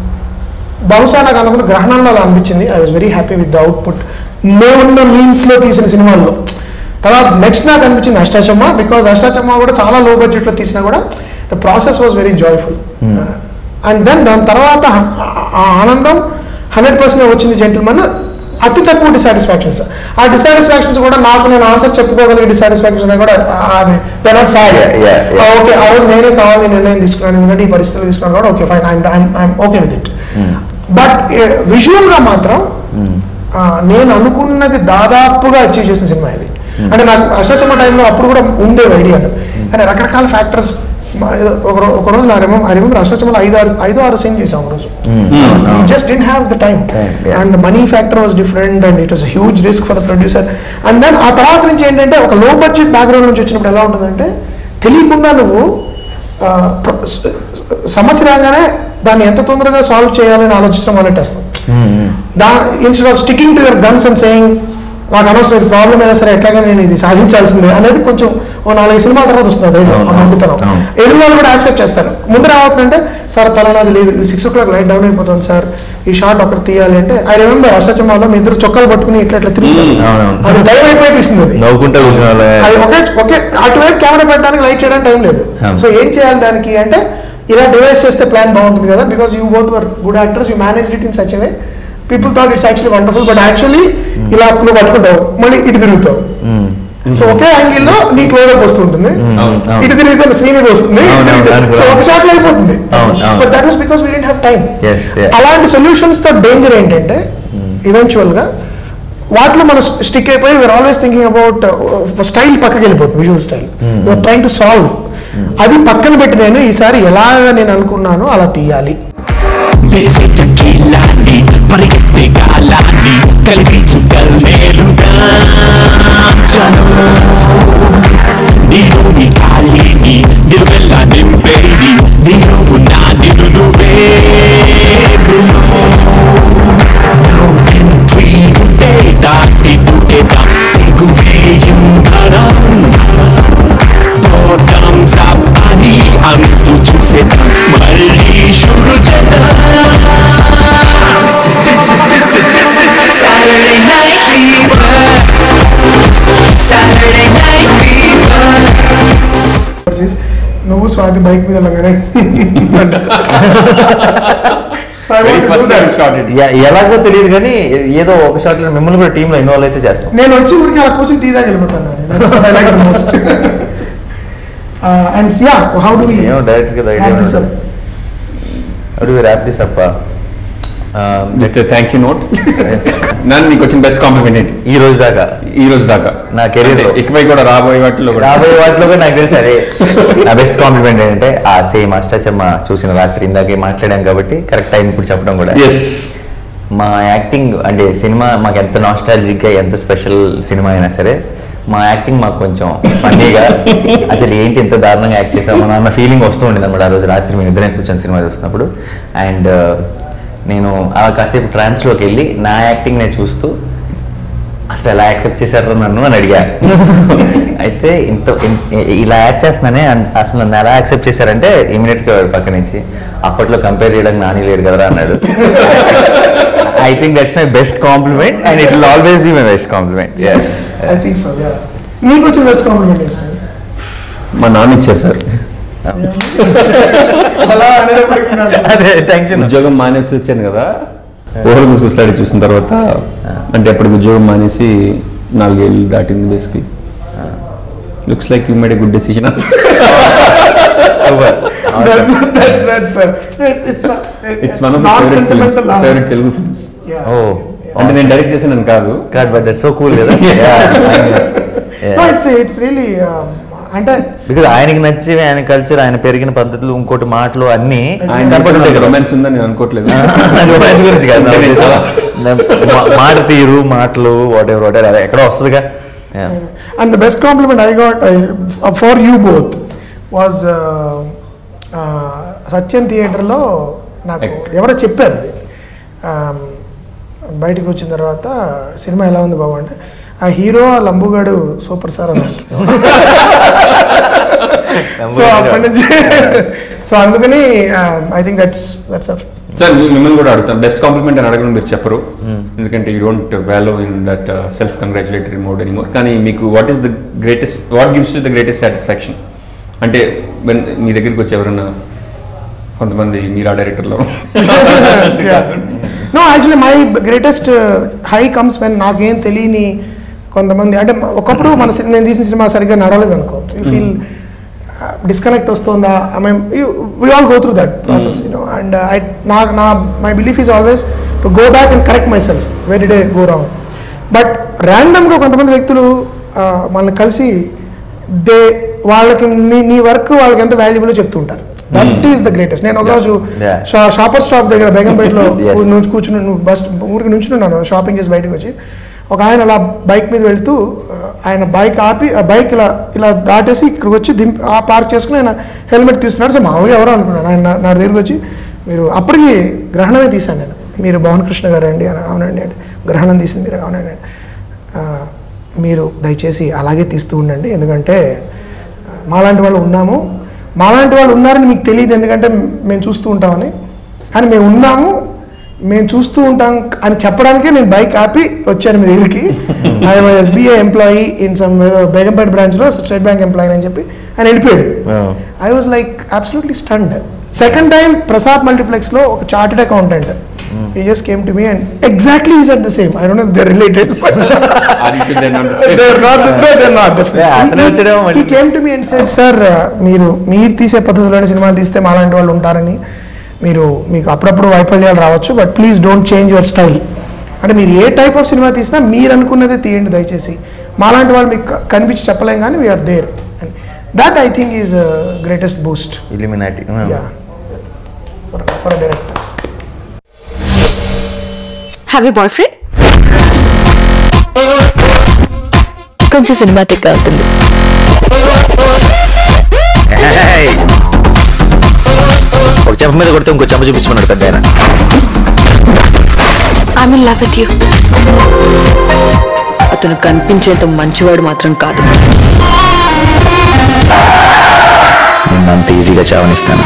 బహుశా నాకు అనుకున్న గ్రహణంలో అలా అనిపించింది I was very happy with the output మేమున్న మీన్స్ లో తీసిన సినిమాల్లో తర్వాత నెక్స్ట్ నాకు అనిపించింది అష్టాచమ్మ బికాజ్ అష్టాచమ్మ కూడా చాలా లో బడ్జెట్ లో తీసినా కూడా the process was very joyful and then దాని తర్వాత ఆ- ఆ ఆనందం హండ్రెడ్ పర్సెంట్ వచ్చింది జెంటిల్మన్ అతి తక్కువ డిసాటిస్ఫాక్షన్స్ ఆ డిసాటిస్ఫాక్షన్స్ కూడా నాకు నేను ఆన్సర్ చెప్పుకోగలిగే డిసాటిస్ఫాక్షన్ కూడా they not sad Yeah, yeah, yeah. Okay ఆ రోజు నేనే కావాలి నిర్ణయం తీసుకున్నాను ఎందుకంటే ఈ పరిస్థితులు తీసుకున్నాను కూడా okay fine I'm okay with it but visual గా మాత్రం ఆ, నేను అనుకున్నది దాదాపుగా అచీవ్ చేసిన సినిమా ఇది అంటే నాకు అష్టచమ్మ టైంలో అప్పుడు కూడా ఉండేవి ఐడియాలు కానీ రకరకాల ఫ్యాక్టర్స్ ఒక రో- ఒక రోజు నా రిమం ఐ రిమెంబర్ అష్టచమ్మలో ఐదు ఆరు ఐదు ఆరు సీన్ చేసాం ఒక రోజు just didn't have the time Time, yeah. And money factor was different and it was huge risk for the producer and then ఆ తర్వాత నుంచి ఏంటంటే ఒక లో బడ్జెట్ బ్యాక్గ్రౌండ్ నుంచి వచ్చినప్పుడు ఎలా ఉంటుందంటే తెలియకుండా నువ్వు ఆ, ప్ర- స- సమస్య రాగానే దాన్ని ఎంత తొందరగా సాల్వ్ చేయాలని ఆలోచించడం మొదలెట్టేస్తాం దా instead of sticking to your guns and saying నాకు అనవసరం ప్రాబ్లం అయినా సరే ఎట్లాగా నేను ఇది సాధించాల్సిందే అనేది కొంచెం ఓ నాలుగు సినిమాల తర్వాత వస్తుంది ధైర్యం అవును, ఆ మండుతనం అవును. ఎదురు వాళ్ళు కూడా యాక్సెప్ట్ చేస్తారు ముందు రావద్దంటే సార్ పలానాది లేదు six o'clock light down అయిపోతుంది సార్ ఈ షాట్ ఒకటి తీయాలి అంటే ఐ రిమెంబర్ అష్టచమ్మాలో మీ ఇద్దరు చొక్కాలు పట్టుకుని ఇట్లా ఇట్లా తిరుగుతారు అవునవును. అది దైవం అయిపోయి తీసింది అది నవ్వుకుంటా కూర్చున్న వాళ్ళే. అది ఒకే ఒకే అటువైపు కెమెరా పెట్టడానికి లైట్ చేయడానికి టైం లేదు అవును. సో ఏం చేయాలి దానికి అంటే ఇలా డివైస్ చేస్తే ప్లాన్ బాగుంటుంది కదా because you both were good actors you manage it in such way people thought it's actually wonderful but actually ఇలా నువ్వు పట్టుకుంటావు మళ్ళీ ఇటు తిరుగుతావు సో ఒకే యాంగిల్ లో నీ క్లోజప్ వస్తుంటుంది అవును, అవును. ఇటు తిరిగితే శ్రీని ఇది వస్తుంది అవును, ఇటు అవును, తిరిగితే- అవును. సో ఒక షాట్ లో అయిపోతుంది అవును, అవును. But that was because we didn't have time Yes, yeah. అలాంటి సొల్యూషన్స్ తో డేంజర్ ఏంటంటే ఈవెన్చువల్ గా వాటిలో మనం స్టిక్ అయిపోయి we're always thinking about style పక్కకి వెళ్ళిపోతుంది visual style you're trying to solve అది పక్కన పెట్టి నేను ఈసారి ఎలాగ నేను అనుకున్నానో అలా తీయాలి బెసెట కిలాని పరిగెత్తే గాలాన్ని కలిపి చుట్టల్నేలుగా నీలోని గాలిని నిలువెల్ల నింపేది నీలో ఉన్న నిన్ను నువ్వే ఉంటే దాటి దుటేదా తెగువే ఇంధనం Bottoms up అని అంతు చూసేద్దాం మళ్ళీ షురు చేద్దాం Saturday night fever Saturday night fever నువ్వు స్వాతి బైక్ మీద వెళ్ళగానే So I want to do that. ఎ- ఎలాగో తెలియదు కానీ ఏదో ఒక షాట్ లో మిమ్మల్ని కూడా టీంలో ఇన్వాల్వ్ అయితే చేస్తాం నేను వచ్చి ఊరికి అలా కూర్చొని టీ దాకా వెళ్ళిపోతాను most and yeah how do we ఏమో డైరెక్ట్ గా ఐడియా అడు ర్యాప్ దిస్ అప్ప థ్యాంక్ యూ నోట్ నన్ను నీకు వచ్చిన బెస్ట్ కాంప్లిమెంట్ ఏంటి ఈ రోజు దాకా ఈ రోజు దాకా నా career లో. అంటే ఇకపై కూడా రాబోయే వాటిలో కూడా రాబోయే వాటిలో కూడా నాకు తెలుసు అదే నా బెస్ట్ కాంప్లిమెంట్ ఏంటంటే ఆ సేమ్ అష్టాచమ్మ చూసిన రాత్రి ఇందాకే మాట్లాడాం కాబట్టి కరెక్ట్ టైం ఇప్పుడు చెప్పడం కూడా ఎస్ మా యాక్టింగ్ అంటే సినిమా మాకు ఎంత నాస్టాలజిక్ గా ఎంత స్పెషల్ సినిమా అయినా సరే మా యాక్టింగ్ మాకు కొంచెం ఫన్నీగా అసలు ఏంటి ఎంత దారుణంగా యాక్ట్ చేసామో అన్న ఫీలింగ్ వస్తూ ఉండేది అనమాట ఆ రోజు రాత్రి మేము ఇద్దరే కూర్చొని సినిమా చూస్తున్నప్పుడు అండ్ నేను అలా కాసేపు ట్రాన్స్లోకి వెళ్ళి నా యాక్టింగ్ నేను చూస్తూ అసలు ఎలా యాక్సెప్ట్ చేశారు నన్ను అని అడిగా అయితే ఇంత ఇన్- ఇలా యాక్ట్ చేస్తున్నానే అన్- అసలు నన్ను ఎలా యాక్సెప్ట్ చేశారంటే ఇమీడియట్ గా వాడు పక్క నుంచి అప్పట్లో కంపేర్ చేయడానికి నాని లేడు కదరా అన్నాడు I think that's my best compliment and it will always be my best compliment I think so yeah మీకు వచ్చిన బెస్ట్ కాంప్లిమెంట్ మా నాన్న ఇచ్చారు సార్ అలా అనేటప్పటికీ నాకు అదే థ్యాంక్స్ ఉద్యోగం మానేసి వచ్చాను కదా ఓహర్ గుసగుసలాడి చూసిన తర్వాత అంటే అప్పటికి ఉద్యోగం మానేసి నాలుగేళ్ళు దాటింది basically looks like you made a good decision That's, that's, that's, uh, it's, it's, uh, it's one of not favourite films sentimental love. Favourite Telugu films Yeah. ఓ అంటే నేను డైరెక్ట్ చేశాను కాదు కాదు బట్ దట్ సో కూల్ కదా No, it's, it's really, um, అంటే బికాజ్ ఆయనకి నచ్చి ఆయన కల్చర్ ఆయన పెరిగిన పద్ధతులు ఇంకోటి మాటలు అన్ని ఆయన కనపడుంటాయి కదా రొమాన్స్ ఉందని నేను అనుకోవట్లేదు రొమాన్స్ గురించి కాదు అంటే నేను చాలా- మా- మాట తీరు మాటలు వాట్ ఎవర్ వాట్ ఎవర్ ఎక్కడో వస్తుందిగా Yeah. And the best compliment I got I, uh, for you both was uh, uh, సత్యం థియేటర్లో నాకు ఎవరో చెప్పారు అది Um, బయటకు వచ్చిన తర్వాత సినిమా ఎలా ఉంది బాబు అంటే ఆ హీరో ఆ లంబుగాడు సూపర్ స్టార్ అని సో అప్పటి నుంచి సో అందుకని I think that's that's sir మీ- మిమ్మల్ని కూడా అడుగుతాను బెస్ట్ కాంప్లిమెంట్ అని అడగడం మీరు చెప్పరు ఎందుకంటే you don't value in that self congratulatory mode anymore కానీ మీకు what is the greatest what gives you the greatest satisfaction అంటే when మీ దగ్గరికి వచ్చి ఎవరన్నా కొంతమంది మీరు ఆ డైరెక్టర్లో no actually my greatest high comes when నాకేం తెలియని కొంతమంది అంటే మ- ఒకప్పుడు మన సినిమా నేను తీసిన సినిమా సరిగ్గా నడవలేదు అనుకో యూ ఫీల్ డిస్కనెక్ట్ వస్తుందా I mean we all go through that process you know and I నా నా my belief is always to go back and correct myself every day go wrong but ర్యాండమ్గా కొంతమంది వ్యక్తులు uh, మనల్ని కలిసి దే వాళ్ళకి నీ నీ వర్క్ వాళ్ళకి ఎంత వాల్యుబుల్ చెప్తుంటారు దట్ ఈస్ ద గ్రేటెస్ట్ నేను ఒకరోజు Yeah. షా- షాపర్ స్టాప్ దగ్గర బేగంపేటలో Yes. నుంచి కూర్చుని నువ్వు బస్ ఊరికి నుంచున్నాను షాపింగ్ చేసి బయటకు వచ్చి ఒక ఆయన అలా బైక్ మీద వెళ్తూ ఆ, ఆయన బైక్ ఆపి ఆ బైక్ ఇలా ఇలా దాటేసి ఇక్కడికి వచ్చి దింపి ఆ పార్క్ చేసుకుని ఆయన హెల్మెట్ తీస్తున్నాడు సో మామూలుగా ఎవరో అనుకున్నాను ఆయన నా- నా దగ్గరికి వచ్చి మీరు అప్పటికి గ్రహణమే తీశాను నేను మీరు భవన్ కృష్ణ గారు అండి అని అవునండి అంటే గ్రహణం తీసింది మీరు అవునండి అంటే, "ఆ, మీరు దయచేసి అలాగే తీస్తూ ఉండండి ఎందుకంటే ఆ, మాలాంటి వాళ్ళు ఉన్నాము మాలాంటి వాళ్ళు ఉన్నారని మీకు తెలియదు ఎందుకంటే మేము చూస్తూ ఉంటామని కానీ మేము ఉన్నాము మేము చూస్తూ ఉంటాం అని చెప్పడానికే నేను బైక్ ఆపి వచ్చాను మీ దగ్గరికి I SBI employee in some Begumpet బ్రాంచ్లో స్టేట్ బ్యాంక్ ఎంప్లాయీ అని చెప్పి ఆయన వెళ్ళిపోయాడు Wow. I was like absolutely stunned second time Prasad మల్టీప్లెక్స్లో ఒక చార్టెడ్ అకౌంటెంట్ ఈ just came to me and exactly is at the same I don't know they related They're not, no, they're not. Yeah, అతనే వచ్చాడేమో మళ్ళీ. He came to me and said, "Sir, uh, మీరు మీరు తీసే పద్ధతిలోని సినిమాలు తీస్తే మాలాంటి వాళ్ళు ఉంటారని మీరు మీకు అప్పుడప్పుడు వైఫల్యాలు రావచ్చు but please don't change your style అంటే మీరు ఏ టైప్ ఆఫ్ సినిమా తీసినా మీరు అనుకున్నదే తీయండి దయచేసి మాలాంటి వాళ్ళు మీకు క- కనిపించి చెప్పలేం కానీ we're there that I think is greatest boost illuminati for director have you boyfriend కొంచెం సినిమాటిక్ అవుతుంది ఒక చెంప మీద కొడితే ఇంకో చెంప చూపించమన్నాడు పెద్ద ఆయన I'm in love with you అతను కనిపించేంత మంచివాడు మాత్రం కాదు నిన్ను అంత ఈజీగా చావనిస్తాను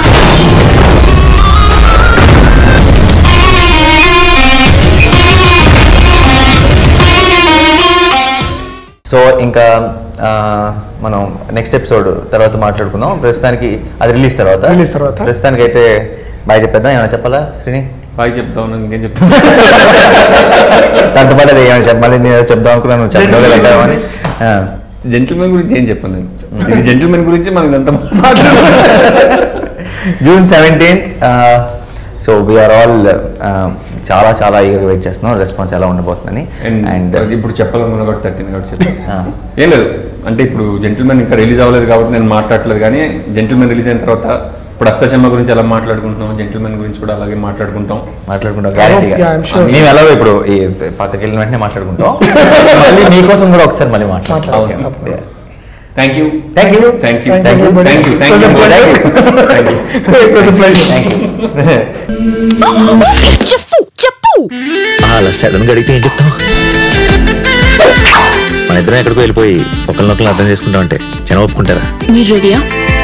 సో ఇంకా ఆ, మనం నెక్స్ట్ ఎపిసోడ్ తర్వాత మాట్లాడుకుందాం ప్రస్తుతానికి అది రిలీజ్ తర్వాత Release తర్వాత. ప్రస్తుతానికి అయితే బాయ్ చెప్పేద్దాం ఏమైనా చెప్పాలా శ్రీని బాగా చెప్తాం ఇంకేం చెప్తాం దాంతో పాటు అది ఏమైనా చెప్పాలి నేను ఏదో చెప్దాం అనుకున్నాను నువ్వు చెప్పగలుగుతావని ఆ. జెంటిల్మెన్ గురించి ఏం చెప్పను నేను ఇది జెంటిల్మెన్ గురించి మనం ఇదంతా June seventeenth so we are all చాలా చాలా ఈగర్ వెయిట్ చేస్తున్నాం రెస్పాన్స్ ఎలా ఉండబోతుందని అండ్ అండ్ ఇప్పుడు చెప్పాలనుకున్నా కూడా థర్టీన్ కాబట్టి చెప్పాను ఏం లేదు అంటే ఇప్పుడు జెంటిల్మెన్ ఇంకా రిలీజ్ అవ్వలేదు కాబట్టి నేను మాట్లాడలేదు కానీ జెంటిల్మెన్ రిలీజ్ అయిన తర్వాత ఇప్పుడు అష్టచమ్మ గురించి ఎలా మాట్లాడుకుంటున్నాం జెంటిల్మెన్ గురించి కూడా అలాగే మాట్లాడుకుంటాం మాట్లాడుకుంటాం Yeah, I'm గ్యారంటీగా sure. మేము ఎలాగో ఇప్పుడు ఈ పక్కకి వెళ్ళిన వెంటనే మాట్లాడుకుంటాం మళ్ళీ మీకోసం కూడా ఒకసారి మళ్ళీ మాట్లాడతాం మాట్లాడతాం. Thank you thank you thank you Thank you, everybody. Thank you It was a pleasure. Thank you It was a pleasure. Thank you చెప్పు చెప్పు అలా సడన్ గా అడిగితే ఏం చెప్తాం మన ఇద్దరం ఎక్కడికో వెళ్ళిపోయి ఒకరినొకరు అర్థం చేసుకుంటాం అంటే జనం ఒప్పుకుంటారా మీరు రెడీయా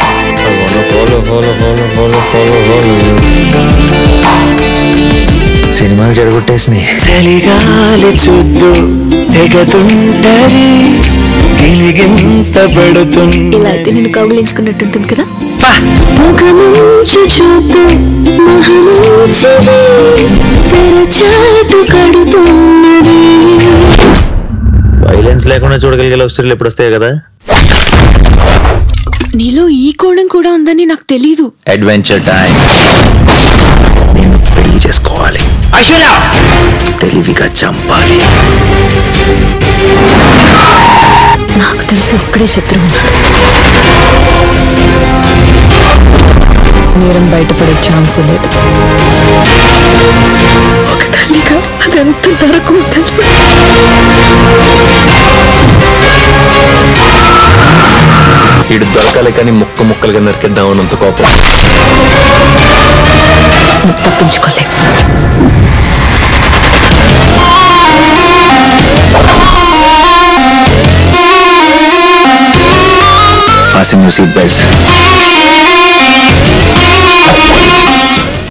సినిమాలు చెడగొట్టేసినాయి చలిగాలి చుట్టూ తెగతుంటరి గిలిగింత పెడుతుంది ఇలా అయితే నేను కౌగిలించుకున్నట్టుంటుంది కదా పొగమంచు చూపు మహమంచిది తెరచాటు కడుతున్నది వైలెన్స్ లేకుండా చూడగలిగే లవ్ స్టోరీలు ఎప్పుడు వస్తాయి కదా నీలో ఈ కోణం కూడా ఉందని నాకు తెలీదు అడ్వెంచర్ టైం నేను పెళ్లి చేసుకోవాలి తెలివిగా చంపాలి నాకు తెలిసి ఒక్కడే శత్రువు ఉన్నాడు నేరం బయటపడే ఛాన్సే లేదు ఒక తల్లిగా అదెంత నరకమో తెలుసు ఇడు దొరకాలి కానీ ముక్క ముక్కలుగా నరికేద్దాం అన్నంత కోపం నువ్వు తప్పించుకోలేవు Fasten your seat belts.